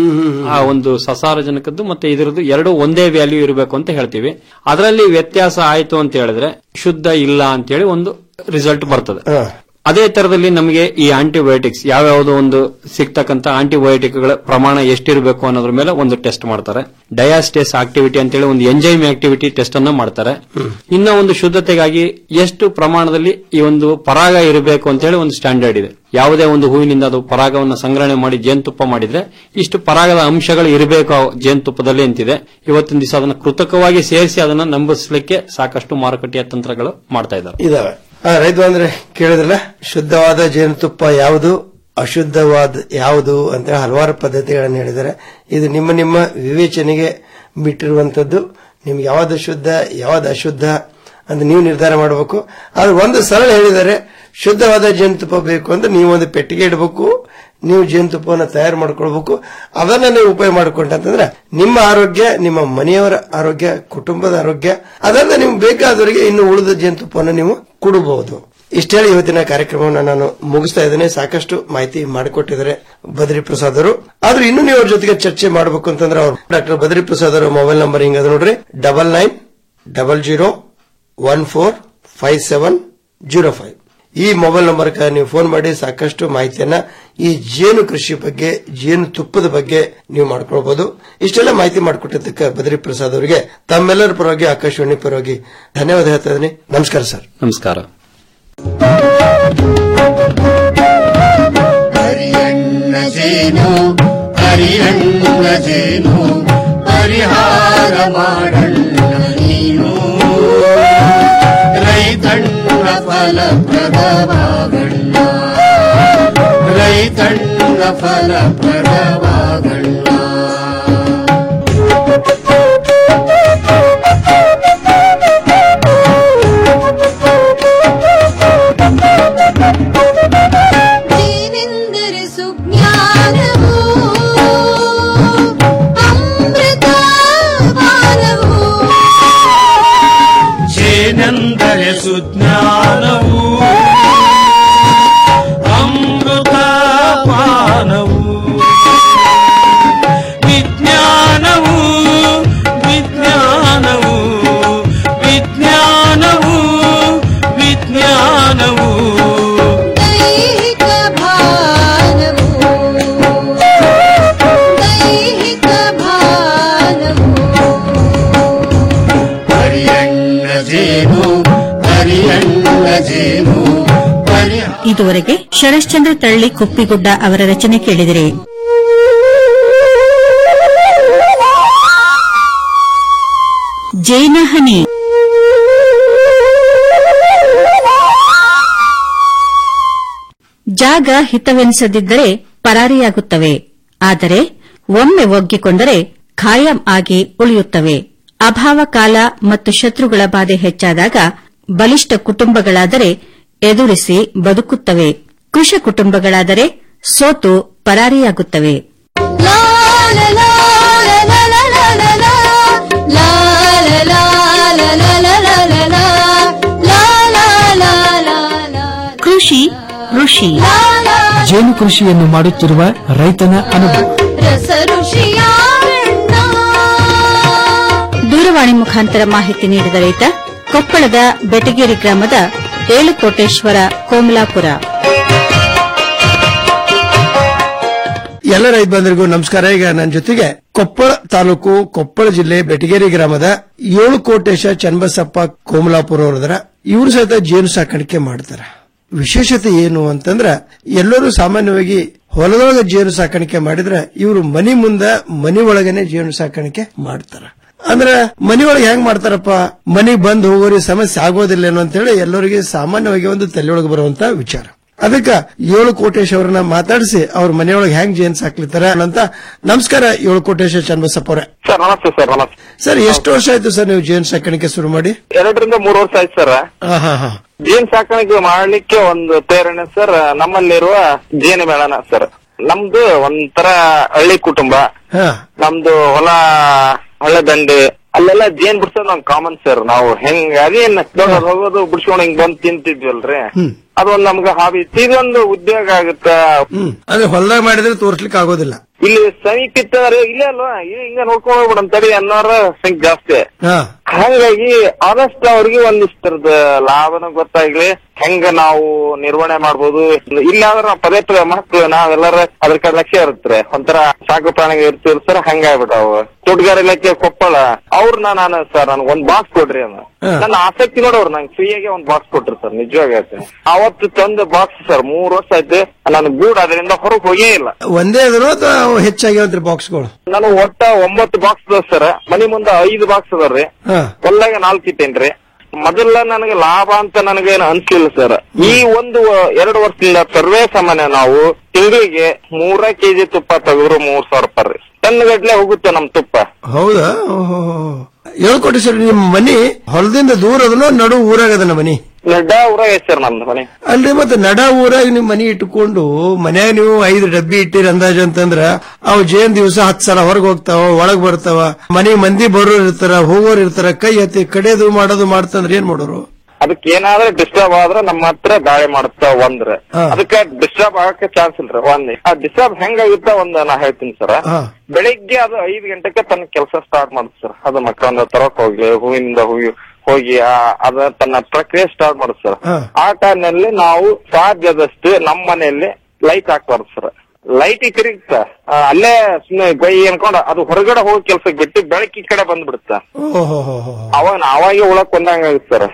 ಆ ಒಂದು ಸಸಾರಜನಕದ್ದು ಮತ್ತೆ ಇದರದ್ದು ಎರಡು ಒಂದೇ ವ್ಯಾಲ್ಯೂ ಇರಬೇಕು ಅಂತ ಹೇಳ್ತೀವಿ ಅದರಲ್ಲಿ ವ್ಯತ್ಯಾಸ ಆಯ್ತು ಅಂತ ಹೇಳಿದ್ರೆ ಶುದ್ಧ ಇಲ್ಲ ಅಂತೇಳಿ ಒಂದು ರಿಸಲ್ಟ್ ಬರ್ತದೆ ಅದೇ ತರದಲ್ಲಿ ನಮಗೆ ಈ ಆಂಟಿಬಯೋಟಿಕ್ಸ್ ಯಾವ್ಯಾವುದೋ ಒಂದು ಸಿಗ್ತಕ್ಕಂತ ಆಂಟಿಬಯೋಟಿಕ್ಗಳ ಪ್ರಮಾಣ ಎಷ್ಟಿರಬೇಕು ಅನ್ನೋದ್ರ ಮೇಲೆ ಒಂದು ಟೆಸ್ಟ್ ಮಾಡ್ತಾರೆ ಡಯಾಸ್ಟೇಸ್ ಆಕ್ಟಿವಿಟಿ ಅಂತೇಳಿ ಒಂದು ಎಂಜೈಮ್ ಆಕ್ಟಿವಿಟಿ ಟೆಸ್ಟ್ ಅನ್ನ ಮಾಡ್ತಾರೆ ಇನ್ನ ಒಂದು ಶುದ್ಧತೆಗಾಗಿ ಎಷ್ಟು ಪ್ರಮಾಣದಲ್ಲಿ ಈ ಒಂದು ಪರಾಗ ಇರಬೇಕು ಅಂತೇಳಿ ಒಂದು ಸ್ಟ್ಯಾಂಡರ್ಡ್ ಇದೆ ಯಾವುದೇ ಒಂದು ಹೂವಿನಿಂದ ಅದು ಪರಾಗವನ್ನು ಸಂಗ್ರಹಣೆ ಮಾಡಿ ಜೇನುತುಪ್ಪ ಮಾಡಿದ್ರೆ ಇಷ್ಟು ಪರಾಗದ ಅಂಶಗಳು ಇರಬೇಕು ಆ ಜೇನುತುಪ್ಪದಲ್ಲಿ ಅಂತಿದೆ ಇವತ್ತಿನ ದಿವಸ ಅದನ್ನ ಕೃತಕವಾಗಿ ಸೇರಿಸಿ ಅದನ್ನ ನಂಬಿಸಲಿಕ್ಕೆ ಸಾಕಷ್ಟು ಮಾರುಕಟ್ಟೆಯ ತಂತ್ರಗಳು ಮಾಡ್ತಾ ಇದ್ದಾರೆ ಇದಾವೆ ಆ, ರೈತ ಅಂದ್ರೆ ಕೇಳಿದ್ರಲ್ಲ ಶುದ್ಧವಾದ ಜೇನುತುಪ್ಪ ಯಾವುದು ಅಶುದ್ಧವಾದ ಯಾವುದು ಅಂತ ಹಲವಾರು ಪದ್ಧತಿಗಳನ್ನು ಹೇಳಿದ್ದಾರೆ ಇದು ನಿಮ್ಮ ನಿಮ್ಮ ವಿವೇಚನೆಗೆ ಬಿಟ್ಟಿರುವಂತದ್ದು ನಿಮ್ಗೆ ಯಾವ್ದು ಶುದ್ಧ ಯಾವ್ದು ಅಶುದ್ಧ ಅಂತ ನೀವು ನಿರ್ಧಾರ ಮಾಡಬೇಕು ಆದ್ರೆ ಒಂದು ಸರಳ ಹೇಳಿದ್ದಾರೆ ಶುದ್ಧವಾದ ಜೇನುತುಪ್ಪ ಬೇಕು ಅಂದ್ರೆ ನೀವು ಒಂದು ಪೆಟ್ಟಿಗೆ ಇಡಬೇಕು ನೀವು ಜೇನುತುಪ್ಪವನ್ನು ತಯಾರು ಮಾಡ್ಕೊಳ್ಬೇಕು ಅದನ್ನ ನೀವು ಉಪಯೋಗ ಮಾಡ್ಕೊಂಡಂತಂದ್ರೆ ನಿಮ್ಮ ಆರೋಗ್ಯ ನಿಮ್ಮ ಮನೆಯವರ ಆರೋಗ್ಯ ಕುಟುಂಬದ ಆರೋಗ್ಯ ಅದನ್ನ ನಿಮ್ಗೆ ಬೇಕಾದವರಿಗೆ ಇನ್ನು ಉಳಿದ ಜೇನುತುಪ್ಪವನ್ನು ನೀವು ಕೊಡಬಹುದು ಇಷ್ಟೇಳಿ ಇವತ್ತಿನ ಕಾರ್ಯಕ್ರಮವನ್ನು ನಾನು ಮುಗಿಸ್ತಾ ಇದ್ದೇನೆ ಸಾಕಷ್ಟು ಮಾಹಿತಿ ಮಾಡಿಕೊಟ್ಟಿದ್ದಾರೆ ಬದ್ರಿ ಪ್ರಸಾದ್ ಅವರು ಆದ್ರೂ ಇನ್ನು ನೀವು ಅವ್ರ ಜೊತೆಗೆ ಚರ್ಚೆ ಮಾಡಬೇಕು ಅಂತಂದ್ರೆ ಅವ್ರು ಡಾಕ್ಟರ್ ಬದ್ರಿ ಪ್ರಸಾದ್ ಅವರ ಮೊಬೈಲ್ ನಂಬರ್ ಹಿಂಗದ ನೋಡ್ರಿ double nine double zero one four five seven zero five ಈ ಮೊಬೈಲ್ ನಂಬರ್ಗೆ ನೀವು ಫೋನ್ ಮಾಡಿ ಸಾಕಷ್ಟು ಮಾಹಿತಿಯನ್ನ ಈ ಜೇನು ಕೃಷಿ ಬಗ್ಗೆ ಜೇನು ತುಪ್ಪದ ಬಗ್ಗೆ ನೀವು ಮಾಡ್ಕೊಳ್ಬಹುದು ಇಷ್ಟೆಲ್ಲ ಮಾಹಿತಿ ಮಾಡಿಕೊಟ್ಟಿದ್ದಕ್ಕೆ ಬದ್ರಿ ಪ್ರಸಾದ್ ಅವರಿಗೆ ತಮ್ಮೆಲ್ಲರ ಪರವಾಗಿ ಆಕಾಶವಾಣಿ ಪರವಾಗಿ ಧನ್ಯವಾದ ಹೇಳ್ತಾ ಇದ್ದೀನಿ ನಮಸ್ಕಾರ ಸರ್ ನಮಸ್ಕಾರ ಹರಿಯಣ್ಣ ಜೇನು ಹರಿಯಣ್ಣ ಜೇನು ಪರಿಹಾರ ಮಾಡಣ್ಣ ನೀನು ರೈತಣ್ಣ ಫಲಪ್ರದವಾಗಣ್ಣ ರೈತಣ್ಣ ಫಲಪ್ರದವಾಗಣ್ಣ ಜೇನೆಂದರೆ ಸುಜ್ಞಾನವು ಅಮೃತ ಪಾನವು ಜೇನೆಂದರೆ ಸುಜ್ಞಾನವು ಅಮೃತ ಪಾನವು ವಿಜ್ಞಾನವು ವಿಜ್ಞಾನವು ವಿಜ್ಞಾನವು ವಿಜ್ಞಾನವು ದೈಹಿಕ ಭಾನವು ದೈಹಿಕ ಭಾನವು ಹರಿಯಣ್ಣ ಜೇನು ಹರಿಯಣ್ಣ ಜೇನು ಹರಿಯ ಇದುವರೆಗೆ ಶರಶ್ಚಂದ್ರ ತಳ್ಳಿ ಕುಪ್ಪಿಗುಡ್ಡ ಅವರ ರಚನೆ ಕೇಳಿದಿರಿ ಜೇನಹನಿ ಜಾಗ ಹಿತವೆನಿಸದಿದ್ದರೆ ಪರಾರಿಯಾಗುತ್ತವೆ ಆದರೆ ಒಮ್ಮೆ ಒಗ್ಗಿಕೊಂಡರೆ ಖಾಯಂ ಆಗಿ ಉಳಿಯುತ್ತವೆ ಅಭಾವ ಕಾಲ ಮತ್ತು ಶತ್ರುಗಳ ಬಾಧೆ ಹೆಚ್ಚಾದಾಗ ಬಲಿಷ್ಠ ಕುಟುಂಬಗಳಾದರೆ ಎದುರಿಸಿ ಬದುಕುತ್ತವೆ ಕೃಷ ಕುಟುಂಬಗಳಾದರೆ ಸೋತು ಪರಾರಿಯಾಗುತ್ತವೆ ಕೃಷಿ ಋಷಿ ಜೇನು ಕೃಷಿಯನ್ನು ಮಾಡುತ್ತಿರುವ ರೈತನ ಅನುಭವ ರಸ ಋಷಿಯ ದೂರವಾಣಿ ಮುಖಾಂತರ ಮಾಹಿತಿ ನೀಡಿದ ರೈತ ಕೊಪ್ಪಳದ ಬೆಟಗೇರಿ ಗ್ರಾಮದ ಏಳುಕೋಟೇಶ್ವರ ಕೋಮಲಾಪುರ ಎಲ್ಲ ರೈತ ಬಂಧುರಿಗೂ ನಮಸ್ಕಾರ ಈಗ ನನ್ನ ಜೊತೆಗೆ ಕೊಪ್ಪಳ ತಾಲೂಕು ಕೊಪ್ಪಳ ಜಿಲ್ಲೆ ಬೆಟಗೇರಿ ಗ್ರಾಮದ ಏಳು ಕೋಟೇಶ ಚನ್ನಬಸಪ್ಪ ಕೋಮಲಾಪುರ ಅವರದರ ಇವರು ಸಹಿತ ಜೇನು ಸಾಕಾಣಿಕೆ ಮಾಡ್ತಾರೆ ವಿಶೇಷತೆ ಏನು ಅಂತಂದ್ರ ಎಲ್ಲರೂ ಸಾಮಾನ್ಯವಾಗಿ ಹೊಲದೊಳಗೆ ಜೇನು ಸಾಕಾಣಿಕೆ ಮಾಡಿದ್ರೆ ಇವರು ಮನಿ ಮುಂದ ಮನಿ ಒಳಗನೆ ಜೇನು ಸಾಕಾಣಿಕೆ ಮಾಡ್ತಾರ ಅಂದ್ರ ಮನಿ ಒಳಗೆ ಹೆಂಗ್ ಮಾಡ್ತಾರಪ್ಪ ಮನಿಗ್ ಬಂದ್ ಹೋಗೋರಿಗೆ ಸಮಸ್ಯೆ ಆಗೋದಿಲ್ಲ ಏನೋ ಅಂತೇಳಿ ಎಲ್ಲರಿಗೆ ಸಾಮಾನ್ಯವಾಗಿ ಒಂದು ತಲೆಯೊಳಗೆ ಬರುವಂತ ವಿಚಾರ ಅದಕ್ಕ ಏಳು ಕೋಟೇಶ್ ಅವರನ್ನ ಮಾತಾಡಿಸಿ ಅವ್ರ ಮನೆಯೊಳಗೆ ಹೆಂಗ್ ಜೇನ್ ಸಾಕ್ಲಿತ್ತಾರ ಅಂತ ನಮಸ್ಕಾರ ಏಳು ಕೋಟೇಶ ಚನ್ನಬಸಪ್ಪ ಅವರೇ ಸರ್ ನಮಸ್ತೆ ಸರ್ ನಮಸ್ತೆ ಸರ್ ಎಷ್ಟು ವರ್ಷ ಆಯ್ತು ಸರ್ ನೀವು ಜೇನ್ ಸಾಕಾಣಿಕೆ ಶುರು ಮಾಡಿ ಎರಡರಿಂದ ಮೂರು ವರ್ಷ ಆಯ್ತು ಸರ್ ಹಾ ಹಾ ಹಾ ಜೇನ್ ಸಾಕಾಣಿಕೆ ಮಾಡ್ಲಿಕ್ಕೆ ಒಂದು ಪ್ರೇರಣೆ ಸರ್ ನಮ್ಮಲ್ಲಿರುವ ಜೇನು ಮೇಳನ ಸರ್ ನಮ್ದು ಒಂಥರ ಹಳ್ಳಿ ಕುಟುಂಬ ಹಾ ನಮ್ದು ಹೊಲ ಹಳ್ಳ ದಂಡೆ ಅಲ್ಲೆಲ್ಲ ಜೇನ್ ಬಿಡ್ಸೋದು ಒಂದ್ ಕಾಮನ್ ಸರ್ ನಾವು ಹೆಂಗ್ ಅದೇನ್ ದೊಡ್ಡವ್ರ್ ಹೋಗೋದು ಬಿಡ್ಸ್ಕೊಂಡ್ ಹಿಂಗ್ ಬಂದ್ ತಿಂತಿದ್ವಲ್ರಿ ಅದೊಂದ್ ನಮ್ಗೆ ಹಾಬಿ ಇತ್ತು ಇದೊಂದು ಉದ್ಯೋಗ ಆಗುತ್ತ ಹ್ಮ್ ಅಂದ್ರೆ ಹೊಲದಾಗ ಮಾಡಿದ್ರೆ ತೋರ್ಸ್ಲಿಕ್ಕೆ ಆಗೋದಿಲ್ಲ ಇಲ್ಲಿ ಸಮೀಪ ಇತ್ತಂದ್ರೆ ಇಲ್ಲೇ ಅಲ್ವಾ ಇಲ್ಲಿ ಹಿಂಗ ನೋಡ್ಕೊಂಡ್ ಹೋಗ್ಬಿಡಮ್ ತಡಿ ಅನ್ನೋರ ಸಂಖ್ಯೆ ಜಾಸ್ತಿ ಹಾ ಹಂಗಾಗಿ ಆದಷ್ಟು ಅವ್ರಿಗೆ ಒಂದಿಷ್ಟರದ ಲಾಭನೂ ಗೊತ್ತಾಗ್ಲಿ ಹೆಂಗ ನಾವು ನಿರ್ವಹಣೆ ಮಾಡ್ಬೋದು ಇಲ್ಲಾಂದ್ರೆ ನಾವು ಪದೇ ಪದೇ ಮಕ್ಕಳು ನಾವೆಲ್ಲರ ಅದ್ರ ಕಡೆ ಲಕ್ಷ್ಯ ಇರುತ್ತೆ ಒಂಥರ ಸಾಕು ಪ್ರಾಣಿಗಳು ಇರ್ತೀವಿ ಸರ್ ಹಂಗಾಗ್ಬಿಟ್ಟಾವು ತೋಟಗಾರ ಇಲಾಖೆ ಕೊಪ್ಪಳ ಅವ್ರನ್ನ ನಾನು ಸರ್ ನನ್ಗೆ ಒಂದ್ ಬಾಕ್ಸ್ ಕೊಡ್ರಿ ಅನ್ನ ನನ್ನ ಆಸಕ್ತಿ ನೋಡೋರು ನಂಗೆ ಫ್ರೀಯಾಗಿ ಒಂದ್ ಬಾಕ್ಸ್ ಕೊಟ್ರು ಸರ್ ನಿಜವಾಗಿ ಆಯ್ತು ಅವತ್ತು ತಂದ ಬಾಕ್ಸ್ ಸರ್ ಮೂರ್ ವರ್ಷ ಆಯ್ತು ನಾನು ಗೂಡ್ ಅದರಿಂದ ಹೊರಗೆ ಹೋಗೇ ಇಲ್ಲ ಒಂದೇ ಅದ್ರ ಅಥವಾ ಹೆಚ್ಚಾಗ್ಯಾವಂತ್ರಿ ಬಾಕ್ಸ್ಗಳು ನಾನು ಒಟ್ಟ ಒಂಬತ್ತು ಬಾಕ್ಸ್ ಅದಾವ ಸರ್ ಮನಿ ಮುಂದ ಐದು ಬಾಕ್ಸ್ ಅದಾವ್ರಿ ಹಾ ಹೊಲ್ದಾಗ ನಾಲ್ಕು ಇಟ್ಟೇನ್ರಿ ಮೊದಲ ನನಗೆ ಲಾಭ ಅಂತ ನನಗೇನು ಅನ್ಸ್ಲಿಲ್ಲ ಸರ್ ಈ ಒಂದು ಎರಡು ವರ್ಷದಿಂದ ಸರ್ವೇ ಸಾಮಾನ್ಯ ನಾವು ತಿಂಗಳಿಗೆ ಮೂರ ಕೆಜಿ ತುಪ್ಪ ತೆಗೆದ್ರು ಮೂರ್ ಸಾವಿರ ರೂಪಾಯಿ ರೀ ಟನ್ ಗಟ್ಲೆ ಹೋಗುತ್ತೆ ನಮ್ ತುಪ್ಪ ಹೌದಾ ಓಹೋ ಹೇಳ್ಕೊಟ್ರಿ ಸರ್ ನಿಮ್ಮ ಮನಿ ಹೊಲದಿಂದ ದೂರ ಅದನೋ ನಡು ಊರಾಗದನ ಮನಿ ನಡ್ಡ ಊರಾಗ ಐತ್ ಸರ್ ನಮ್ದು ಮನೆ ಅಲ್ರಿ ಮತ್ತೆ ನಡ ಊರಾಗ ನಿಮ್ ಮನಿ ಇಟ್ಕೊಂಡು ಮನ್ಯಾಗ ನೀವು ಐದು ಡಬ್ಬಿ ಇಟ್ಟಿರಿ ಅಂದಾಜ್ ಅಂತಂದ್ರ ಅವು ಜೇನ್ ದಿವಸ ಹತ್ ಸಲ ಹೊರಗ್ ಹೋಗ್ತಾವ ಒಳಗ್ ಬರ್ತಾವ ಮನಿ ಮಂದಿ ಬರೋರ್ ಇರ್ತಾರ ಹೋಗೋರ್ ಇರ್ತಾರ ಕೈ ಎತ್ತಿ ಕಡೆದು ಮಾಡೋದು ಮಾಡ್ತಂದ್ರ ಏನ್ ಮಾಡೋರು ಅದಕ್ಕೆ ಏನಾದ್ರೆ ಡಿಸ್ಟರ್ಬ್ ಆದ್ರೆ ನಮ್ಮ ಹತ್ರ ದಾಳಿ ಮಾಡುತ್ತ ಒಂದ್ರ ಹಾ. ಅದಕ್ಕೆ ಡಿಸ್ಟರ್ಬ್ ಆಗಕ್ಕೆ ಚಾನ್ಸ್ ಇಲ್ರಿ ಒಂದ್ ಆ ಡಿಸ್ಟರ್ಬ್ ಹೆಂಗಾಗುತ್ತ ಒಂದ್ ನಾ ಹೇಳ್ತೀನಿ ಸರ್ ಹಾ. ಬೆಳಿಗ್ಗೆ ಅದು ಐದು ಗಂಟೆಗೆ ತನ್ನ ಕೆಲಸ ಸ್ಟಾರ್ಟ್ ಮಾಡುತ್ತೆ ಸರ್ ಅದು ಮಕ್ಕಳನ್ನ ತರಕ್ ಹೋಗ್ಲಿ ಹೂವಿನಿಂದ ಹೂವಿ ಹೋಗಿ ಆ- ಅದ ತನ್ನ ಪ್ರಕ್ರಿಯೆ ಸ್ಟಾರ್ಟ್ ಮಾಡುತ್ತೆ ಸರ್ ಆ ಟೈಮ್ನಲ್ಲಿ ನಾವು ಸಾಧ್ಯದಷ್ಟು ನಮ್ಮ ಮನೆಯಲ್ಲಿ ಲೈಟ್ ಹಾಕ್ಬಾರ್ದು ಸರ್ ಲೈಟ್ ತಿರುಗ್ತ ಅಲ್ಲೇ ಸುಮ್ಮನೆ ಗೈ ಅನ್ಕೊಂಡ್ ಅದು ಹೊರಗಡೆ ಹೋಗೋ ಕೆಲ್ಸಕ್ಕೆ ಬಿಟ್ಟು ಬೆಳಕಿ ಕಡೆ ಬಂದ್ಬಿಡುತ್ತ ಓಹೋ ಹೋ ಹೋ ಅವಾಗ ನಾವಾಗೆ ಉಳಕ್ ಬಂದಂಗ ಆಗುತ್ತೆ ಸರ್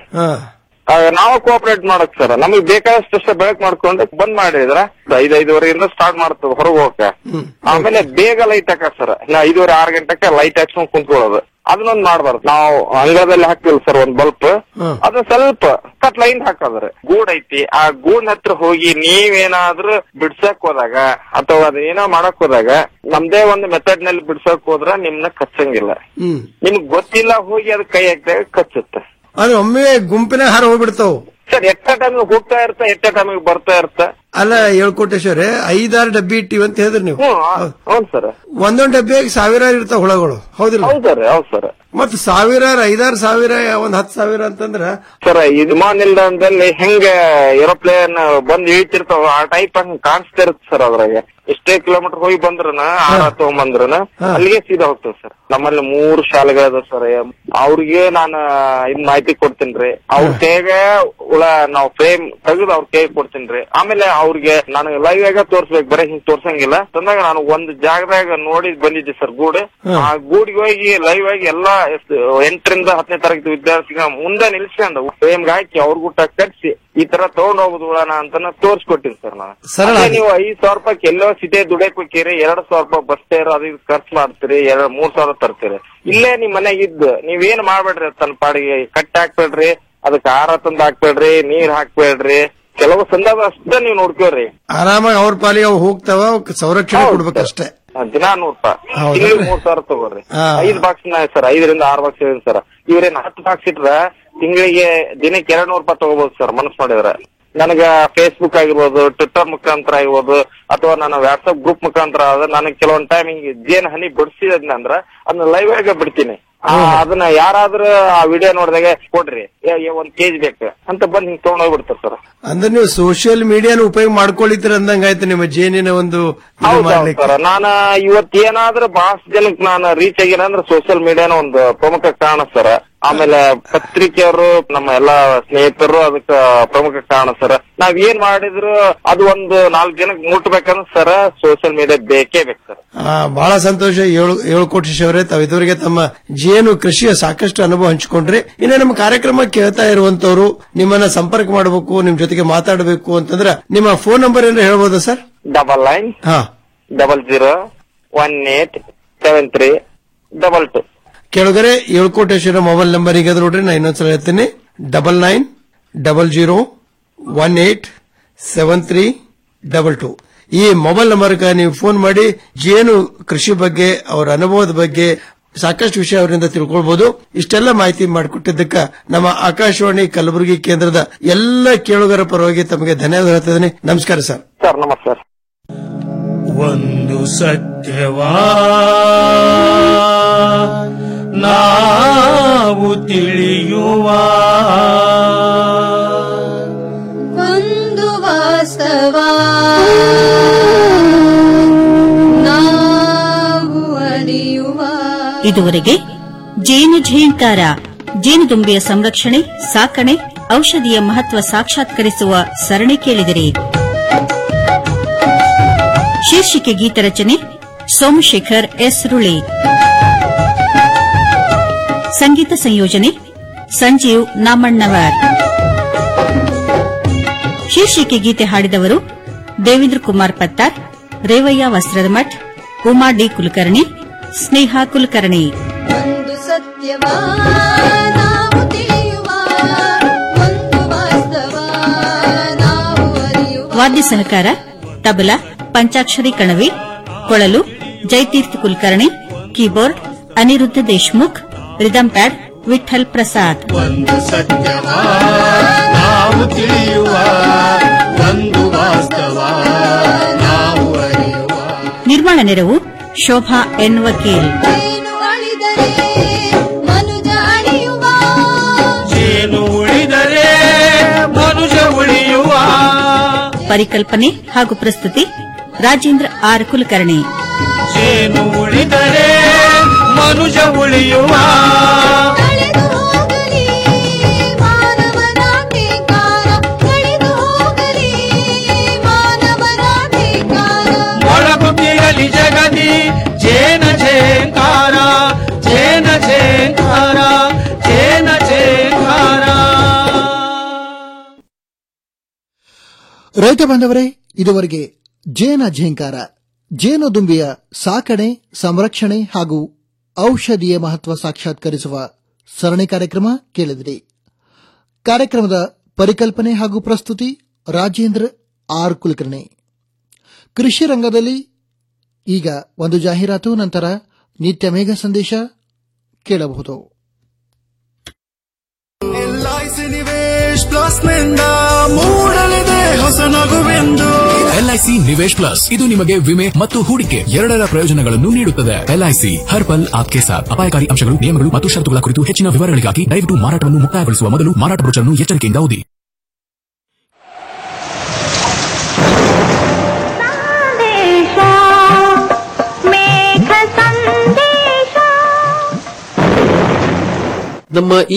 ಆಗ ನಾವು ಕೋಆಪರೇಟ್ ಮಾಡಕ್ ಸರ್ ನಮಗೆ ಬೇಕಾದಷ್ಟು ಬೆಳಕ್ ಮಾಡ್ಕೊಂಡು ಬಂದ್ ಮಾಡಿದ್ರ ಐದ್ ಐದುವರೆಯಿಂದ ಸ್ಟಾರ್ಟ್ ಮಾಡ್ತದ ಹೊರಗೆ ಹೋಗಕ್ಕೆ ಆಮೇಲೆ ಬೇಗ ಲೈಟ್ ಹಾಕ ಸರ್ ಇನ್ನ ಐದುವರೆ ಆರು ಗಂಟೆಗೆ ಲೈಟ್ ಹಾಕ್ಸ್ಕೊಂಡ್ ಕುಂತ್ಕೊಳ್ಳೋದು ಅದನ್ನೊಂದ್ ಮಾಡ್ಬಾರ್ದು ನಾವು ಅಂಗಳದಲ್ಲಿ ಹಾಕ್ತಿವಿ ಸರ್ ಒಂದ್ ಬಲ್ಪ್ ಅದನ್ನ ಸ್ವಲ್ಪ ಕಟ್ ಲೈನ್ ಹಾಕೋದ್ರಿ ಗೂಡ್ ಐತಿ ಆ ಗೂಡ್ ಹತ್ರ ಹೋಗಿ ನೀವೇನಾದ್ರೂ ಬಿಡ್ಸಕ್ ಹೋದಾಗ ಅಥವಾ ಅದೇನೋ ಮಾಡಕ್ ಹೋದಾಗ ನಮ್ದೇ ಒಂದು ಮೆಥಡ್ ನಲ್ಲಿ ಬಿಡ್ಸಕ್ ಹೋದ್ರ ನಿಮ್ನ ಕಚ್ಚಂಗಿಲ್ಲ ಹ್ಮ್ ನಿಮ್ಗ್ ಗೊತ್ತಿಲ್ಲ ಹೋಗಿ ಅದ್ ಕೈ ಹಾಕಿದಾಗ ಕಚ್ಚುತ್ತೆ ಅಂದ್ರೆ ಒಮ್ಮೆ ಗುಂಪಿನ ಹಾರ ಹೋಗ್ಬಿಡ್ತಾವ್ ಸರ್ ಎಷ್ಟ ಟೈಮಿಗೆ ಹೋಗ್ತಾ ಇರ್ತಾ ಎಷ್ಟ ಟೈಮಿಗೆ ಬರ್ತಾ ಇರ್ತಾ ಅಲ್ಲ ಹೇಳ್ಕೊಟ್ಟೇಶ್ವರೆ ಐದಾರು ಡಬ್ಬಿ ಇಟ್ಟಿವಿ ಅಂತ ಹೇಳಿದ್ರಿ ನೀವು ಹೌದ್ ಸರ್ ಒಂದೊಂದ್ ಡಬ್ಬಿಯಾಗ ಸಾವಿರಾರು ಇರ್ತಾವ ಹುಳಗಳು ಹೌದಿಲ್ಲ ಹೌದ್ ಸರ್ ಹೌದ್ ಸರ್ ಮತ್ ಸಾವಿರಾರು ಐದಾರು ಸಾವಿರ ಒಂದ್ ಹತ್ತು ಸಾವಿರ ಅಂತಂದ್ರ ಸರ್ ಈ ವಿಮಾನ ನಿಲ್ದಾಣದಲ್ಲಿ ಹೆಂಗ ಏರೋಪ್ಲೇನ್ ಬಂದ್ ಇಳಿತಿರ್ತಾವ ಆ ಟೈಪ್ ಹಂಗ್ ಕಾಣಿಸ್ತಾ ಇರುತ್ತೆ ಸರ್ ಅದ್ರಾಗ ಎಷ್ಟೇ ಕಿಲೋಮೀಟರ್ ಹೋಗಿ ಬಂದ್ರನ ಆರ ತಗೊಂಬಂದ್ರನ ಅಲ್ಲಿಗೆ ಸೀದಾ ಹೋಗ್ತೇವೆ ಸರ್ ನಮ್ಮಲ್ಲಿ ಮೂರು ಶಾಲೆಗಳದ ಸರ್ ಅವ್ರಿಗೆ ನಾನು ಇದ್ ಮಾಹಿತಿ ಕೊಡ್ತೀನಿ ಅವ್ರ ಕೈಗೆ ಹುಳ ನಾವು ಫ್ರೇಮ್ ತೆಗೆದು ಅವ್ರ ಕೈಗೆ ಕೊಡ್ತೀನಿ ಆಮೇಲೆ ಅವ್ರಿಗೆ ನಾನು ಲೈವ್ ಆಗ ತೋರ್ಸ್ಬೇಕು ಬರೀ ಹಿಂಗ್ ತೋರ್ಸಂಗಿಲ್ಲ ತಂದಾಗ ನಾನು ಒಂದ್ ಜಾಗದಾಗ ನೋಡಿ ಬಂದಿದ್ದೆ ಸರ್ ಗೂಡು ಆ ಗೂಡಿಗೆ ಹೋಗಿ ಲೈವ್ ಆಗಿ ಎಲ್ಲಾ ಎಷ್ಟು ಎಂಟರಿಂದ ಹತ್ತನೇ ತರಗತಿ ವಿದ್ಯಾರ್ಥಿಗಳ ಮುಂದೆ ನಿಲ್ಸ್ಕೊಂಡು ಫ್ರೇಮ್ ಹಾಕಿ ಅವ್ರ ಊಟ ಕಟ್ಸಿ ಈ ತರ ತಗೊಂಡ್ ಹೋಗುದು ಉಳನ ಅಂತ ತೋರ್ಸ್ಕೊಟ್ಟಿನಿ ಸರ್ ನಾನು ಸರಳ ಅದೇ ನೀವು ಐದ್ ಸಾವಿರ ರೂಪಾಯಿ ಎಲ್ಲೋ ಸಿಟಿ ದುಡಿಯಕ್ ಹೋಗ್ತೀರಿ ಎರಡ್ ಸಾವಿರ ರೂಪಾಯಿ ಬಸ್ ಫೇರ್ ಅದು ಇದು ಖರ್ಚು ಮಾಡ್ತೀರಿ ಎರಡ್ ಮೂರ್ ಸಾವಿರ ತರ್ತೀರಿ ಇಲ್ಲೇ ನಿಮ್ ಮನೆಗ್ ಇದ್ದು ನೀವೇನ್ ಮಾಡ್ಬೇಡ್ರಿ ತನ್ನ ಪಾಡಿಗೆ ಕಟ್ಟಿ ಹಾಕ್ಬೇಡ್ರಿ ಅದಕ್ಕೆ ಆಹಾರ ತಂದ್ ಹಾಕ್ಬೇಡ್ರಿ ನೀರ್ ಹಾಕ್ಬೇಡ್ರಿ ಕೆಲವು ಸಂದರ್ಭ ಅಷ್ಟೇ ನೀವ್ ನೋಡ್ಕೋರಿ ಆರಾಮಾಗಿ ಅವ್ರ ಪಾಲಿಗೆ ಅವು ಹೋಗ್ತಾವ ಅವಕ್ಕೆ ಸಂರಕ್ಷಣೆ ಕೊಡ್ಬೇಕಷ್ಟೇ ದಿನ ನೂರ್ ರೂಪಾಯಿ ಹೌದಾ? ತಿಂಗಳಿಗೆ ಮೂರ್ ಸಾವಿರ ತಗೋರಿ ಹಾ. ಐದ್ ಬಾಕ್ಸ್ ಸರ್ ಐದರಿಂದ ಆರು ಬಾಕ್ಸ್ ಇದೆ ಸರ್ ಇವ್ರೇನ್ ಹತ್ತು ಬಾಕ್ಸ್ ಇಟ್ರ ತಿಂಗಳಿಗೆ ದಿನಕ್ಕೆ ಎರಡ್ ನೂರ್ ರೂಪಾಯಿ ತಗೋಬಹುದು ಸರ್ ಮನಸ್ ಮಾಡಿದ್ರೆ ನನಗ ಫೇಸ್ಬುಕ್ ಆಗಿರ್ಬೋದು ಟ್ವಿಟರ್ ಮುಖಾಂತರ ಆಗಿರ್ಬೋದು ಅಥವಾ ನನ್ನ ವಾಟ್ಸ್ಆಪ್ ಗ್ರೂಪ್ ಮುಖಾಂತರ ಆದ್ರೆ ನನಗೆ ಕೆಲವೊಂದ್ ಟೈಮ್ ಹಿಂಗೆ ಜೇನ್ ಹನಿ ಬಡಿಸಿದ್ನ ಅಂದ್ರ ಅದನ್ನ ಲೈವ್ ಆಗ ಬಿಡ್ತೀನಿ ಆ, ಅದನ್ನ ಯಾರಾದ್ರೂ ಆ ವಿಡಿಯೋ ನೋಡಿದಾಗ ಕೊಡ್ರಿ ಏ, ಏ, ಒಂದ್ ಕೆಜಿ ಬೇಕು ಅಂತ ಬಂದ್ ಹಿಂಗ್ ತಗೊಂಡ್ ಹೋಗ್ಬಿಡ್ತಾರೆ ಸರ್ ಅಂದ್ರೆ ನೀವು ಸೋಷಿಯಲ್ ಮೀಡಿಯಾನ ಉಪಯೋಗ ಮಾಡ್ಕೊಳ್ಳಿತ್ತೀರ ಅಂದಂಗಾಯ್ತು ನಿಮ್ಮ ಜೇನಿನ ಒಂದು ಇದು ಹೌದೌದು ಮಾಡ್ಲಿಕ್ಕೆ ಸರ್ ನಾನ ಇವತ್ ಏನಾದ್ರೂ ಬಹಳಷ್ಟು ಜನಕ್ಕೆ ನಾನು ರೀಚ್ ಆಗಿನ ಅಂದ್ರೆ ಸೋಷಿಯಲ್ ಮೀಡಿಯಾನ ಒಂದು ಪ್ರಮುಖ ಕಾರಣ ಸರ್ ಆಮೇಲೆ ಪತ್ರಿಕೆಯವರು ನಮ್ಮ ಎಲ್ಲಾ ಸ್ನೇಹಿತರು ಅದಕ್ಕ ಪ್ರಮುಖ ಕಾರಣ ಸರ್ ನಾವ್ ಏನ್ ಮಾಡಿದ್ರು ಅದು ಒಂದು ನಾಲ್ಕು ಜನಕ್ಕೆ ಮುಟ್ಬೇಕಂದ್ರೆ ಸರ್ ಸೋಷಿಯಲ್ ಮೀಡಿಯಾ ಬೇಕೇ ಬೇಕು ಸರ್ ಆ, ಬಹಳ ಸಂತೋಷ ಏಳು ಏಳು ಕೋಟಿ ಅವರೇ ತಾವು ಇದುವರೆಗೆ ತಮ್ಮ ಜೇನು ಕೃಷಿಯ ಸಾಕಷ್ಟು ಅನುಭವ ಹಂಚಿಕೊಂಡ್ರಿ ಇನ್ನು ನಮ್ಮ ಕಾರ್ಯಕ್ರಮ ಕೇಳ್ತಾ ಇರುವಂತವ್ರು ನಿಮ್ಮನ್ನ ಸಂಪರ್ಕ ಮಾಡಬೇಕು ನಿಮ್ ಜೊತೆಗೆ ಮಾತಾಡಬೇಕು ಅಂತಂದ್ರೆ ನಿಮ್ಮ ಫೋನ್ ನಂಬರ್ ಏನಾರ ಹೇಳ್ಬೋದಾ ಸರ್ ಡಬಲ್ ನೈನ್ ಹಾ double zero one eight seven three double two ಕೆಳಗರೆ ಏಳ್ಕೋಟೇಶ್ವರ ಮೊಬೈಲ್ ನಂಬರ್ ಈಗ ಅದು ನೋಡ್ರಿ ನಾ ಇನ್ನೊಂದ್ಸಲ ಹೇಳ್ತೀನಿ double nine double zero one eight seven three double two ಈ ಮೊಬೈಲ್ ನಂಬರ್ಗೆ ನೀವು ಫೋನ್ ಮಾಡಿ ಜೇನು ಕೃಷಿ ಬಗ್ಗೆ ಅವರ ಅನುಭವದ ಬಗ್ಗೆ ಸಾಕಷ್ಟು ವಿಷಯ ಅವರಿಂದ ತಿಳ್ಕೊಳ್ಬಹುದು ಇಷ್ಟೆಲ್ಲ ಮಾಹಿತಿ ಮಾಡಿಕೊಟ್ಟಿದ್ದಕ್ಕ ನಮ್ಮ ಆಕಾಶವಾಣಿ ಕಲಬುರಗಿ ಕೇಂದ್ರದ ಎಲ್ಲ ಕೇಳುಗರ ಪರವಾಗಿ ತಮಗೆ ಧನ್ಯವಾದ ಹೇಳ್ತಿದ್ದೀನಿ ನಮಸ್ಕಾರ ಸರ್ ಸರ್ ನಮಸ್ಕಾರ ಒಂದು ಸತ್ಯವಾ ನಾವು ತಿಳಿಯುವ ಒಂದು ವಾಸ್ತವ ನಾವು ಅರಿಯುವ ಇದುವರೆಗೆ ಜೇನು ಝೇಂಕಾರ ಜೇನುದುಂಬಿಯ ಸಂರಕ್ಷಣೆ ಸಾಕಣೆ ಔಷಧಿಯ ಮಹತ್ವ ಸಾಕ್ಷಾತ್ಕರಿಸುವ ಸರಣಿ ಕೇಳಿದಿರಿ ಶೀರ್ಷಿಕೆ ಗೀತರಚನೆ ಸೋಮಶೇಖರ್ ಎಸ್ ರುಳಿ ಸಂಗೀತ ಸಂಯೋಜನೆ ಸಂಜೀವ್ ನಾಮಣ್ಣವರ್ ಶೀರ್ಷಿಕೆ ಗೀತೆ ಹಾಡಿದವರು ದೇವೇಂದ್ರ ಕುಮಾರ್ ಪತ್ತಾರ್ ರೇವಯ್ಯ ವಸ್ತ್ರದ ಮಠ್ ಉಮಾ ಡಿ ಕುಲಕರ್ಣಿ ಸ್ನೇಹಾ ಕುಲಕರ್ಣಿ ಒಂದು ಸತ್ಯವ ನಾವು ತಿಳಿಯುವ ಒಂದು ವಾಸ್ತವ ನಾವು ಅರಿಯುವ ವಾದ್ಯ ಸಹಕಾರ ತಬಲಾ ಪಂಚಾಕ್ಷರಿ ಕಣವಿ ಕೊಳಲು Jayateertha Kulkarni keyboard Aniruddha Deshmukh rhythm pad Vittal Prasad ಒಂದು ಸತ್ಯವಾ ನಾವು ತಿಳಿಯುವ ಒಂದು ವಾಸ್ತವ ನಾವು ಅರಿಯುವ ನಿರ್ಮಾಣ ನೆರವು ಶೋಭಾ ಎನ್ ವಕೀಲ್ ಜೇನು ಅಳಿದರೆ ಮನುಜ ಅಳಿಯುವ ಜೇನು ಉಳಿದರೆ ಮನುಷ್ಯ ಉಳಿಯುವ ಪರಿಕಲ್ಪನೆ ಹಾಗೂ ಪ್ರಸ್ತುತಿ ರಾಜೇಂದ್ರ ಆರ್ ಕುಲಕರ್ಣಿ ಜೇನು ಉಳಿದರೆ ಮನುಷ್ಯ ಉಳಿಯುವ ಕಳೆದು ಹೋಗಲಿ ರೈತ ಬಾಂಧವರೇ ಇದುವರೆಗೆ ಜೇನ ಝೇಂಕಾರ ಜೇನುದುಂಬಿಯ ಸಾಕಣೆ ಸಂರಕ್ಷಣೆ ಹಾಗೂ ಔಷಧಿಯ ಮಹತ್ವ ಸಾಕ್ಷಾತ್ಕರಿಸುವ ಸರಣಿ ಕಾರ್ಯಕ್ರಮ ಕೇಳಿದಿರಿ ಕಾರ್ಯಕ್ರಮದ ಪರಿಕಲ್ಪನೆ ಹಾಗೂ ಪ್ರಸ್ತುತಿ ರಾಜೇಂದ್ರ ಆರ್ ಕುಲಕರ್ಣಿ ಕೃಷಿ ರಂಗದಲ್ಲಿ ಈಗ ಒಂದು ಜಾಹೀರಾತು ನಂತರ ನಿತ್ಯ ಮೇಘ ಸಂದೇಶ ಕೇಳಬಹುದು ಎಲ್ಐಸಿ ನಿವೇಶ್ ಪ್ಲಸ್ ನಿಂದ ಮೂಡಲಿದೆ ಹೊಸ ನಗುವೆಂದು ಎಲ್ಐಸಿ ನಿವೇಶ್ ಪ್ಲಸ್ ಇದು ನಿಮಗೆ ವಿಮೆ ಮತ್ತು ಹೂಡಿಕೆ ಎರಡರ ಪ್ರಯೋಜನಗಳನ್ನು ನೀಡುತ್ತದೆ ಎಲ್ಐಸಿ ಹರ್ ಪಲ್ ಆಪ್ಕೆ ಸಾಥ್ ಅಪಾಯಕಾರಿ ಅಂಶಗಳು ನಿಯಮಗಳು ಮತ್ತು ಷರತ್ತುಗಳ ಕುರಿತು ಹೆಚ್ಚಿನ ವಿವರಗಳಿಗಾಗಿ ದಯವಿಟ್ಟು ಮಾರಾಟವನ್ನು ಮುಕ್ತಾಯಗೊಳಿಸುವ ಮೊದಲು ಮಾರಾಟ ಬ್ರೋಚರ್ನ್ನು ಎಚ್ಚರಿಕೆಯಿಂದ ಓದಿ ನಮ್ಮ ಈ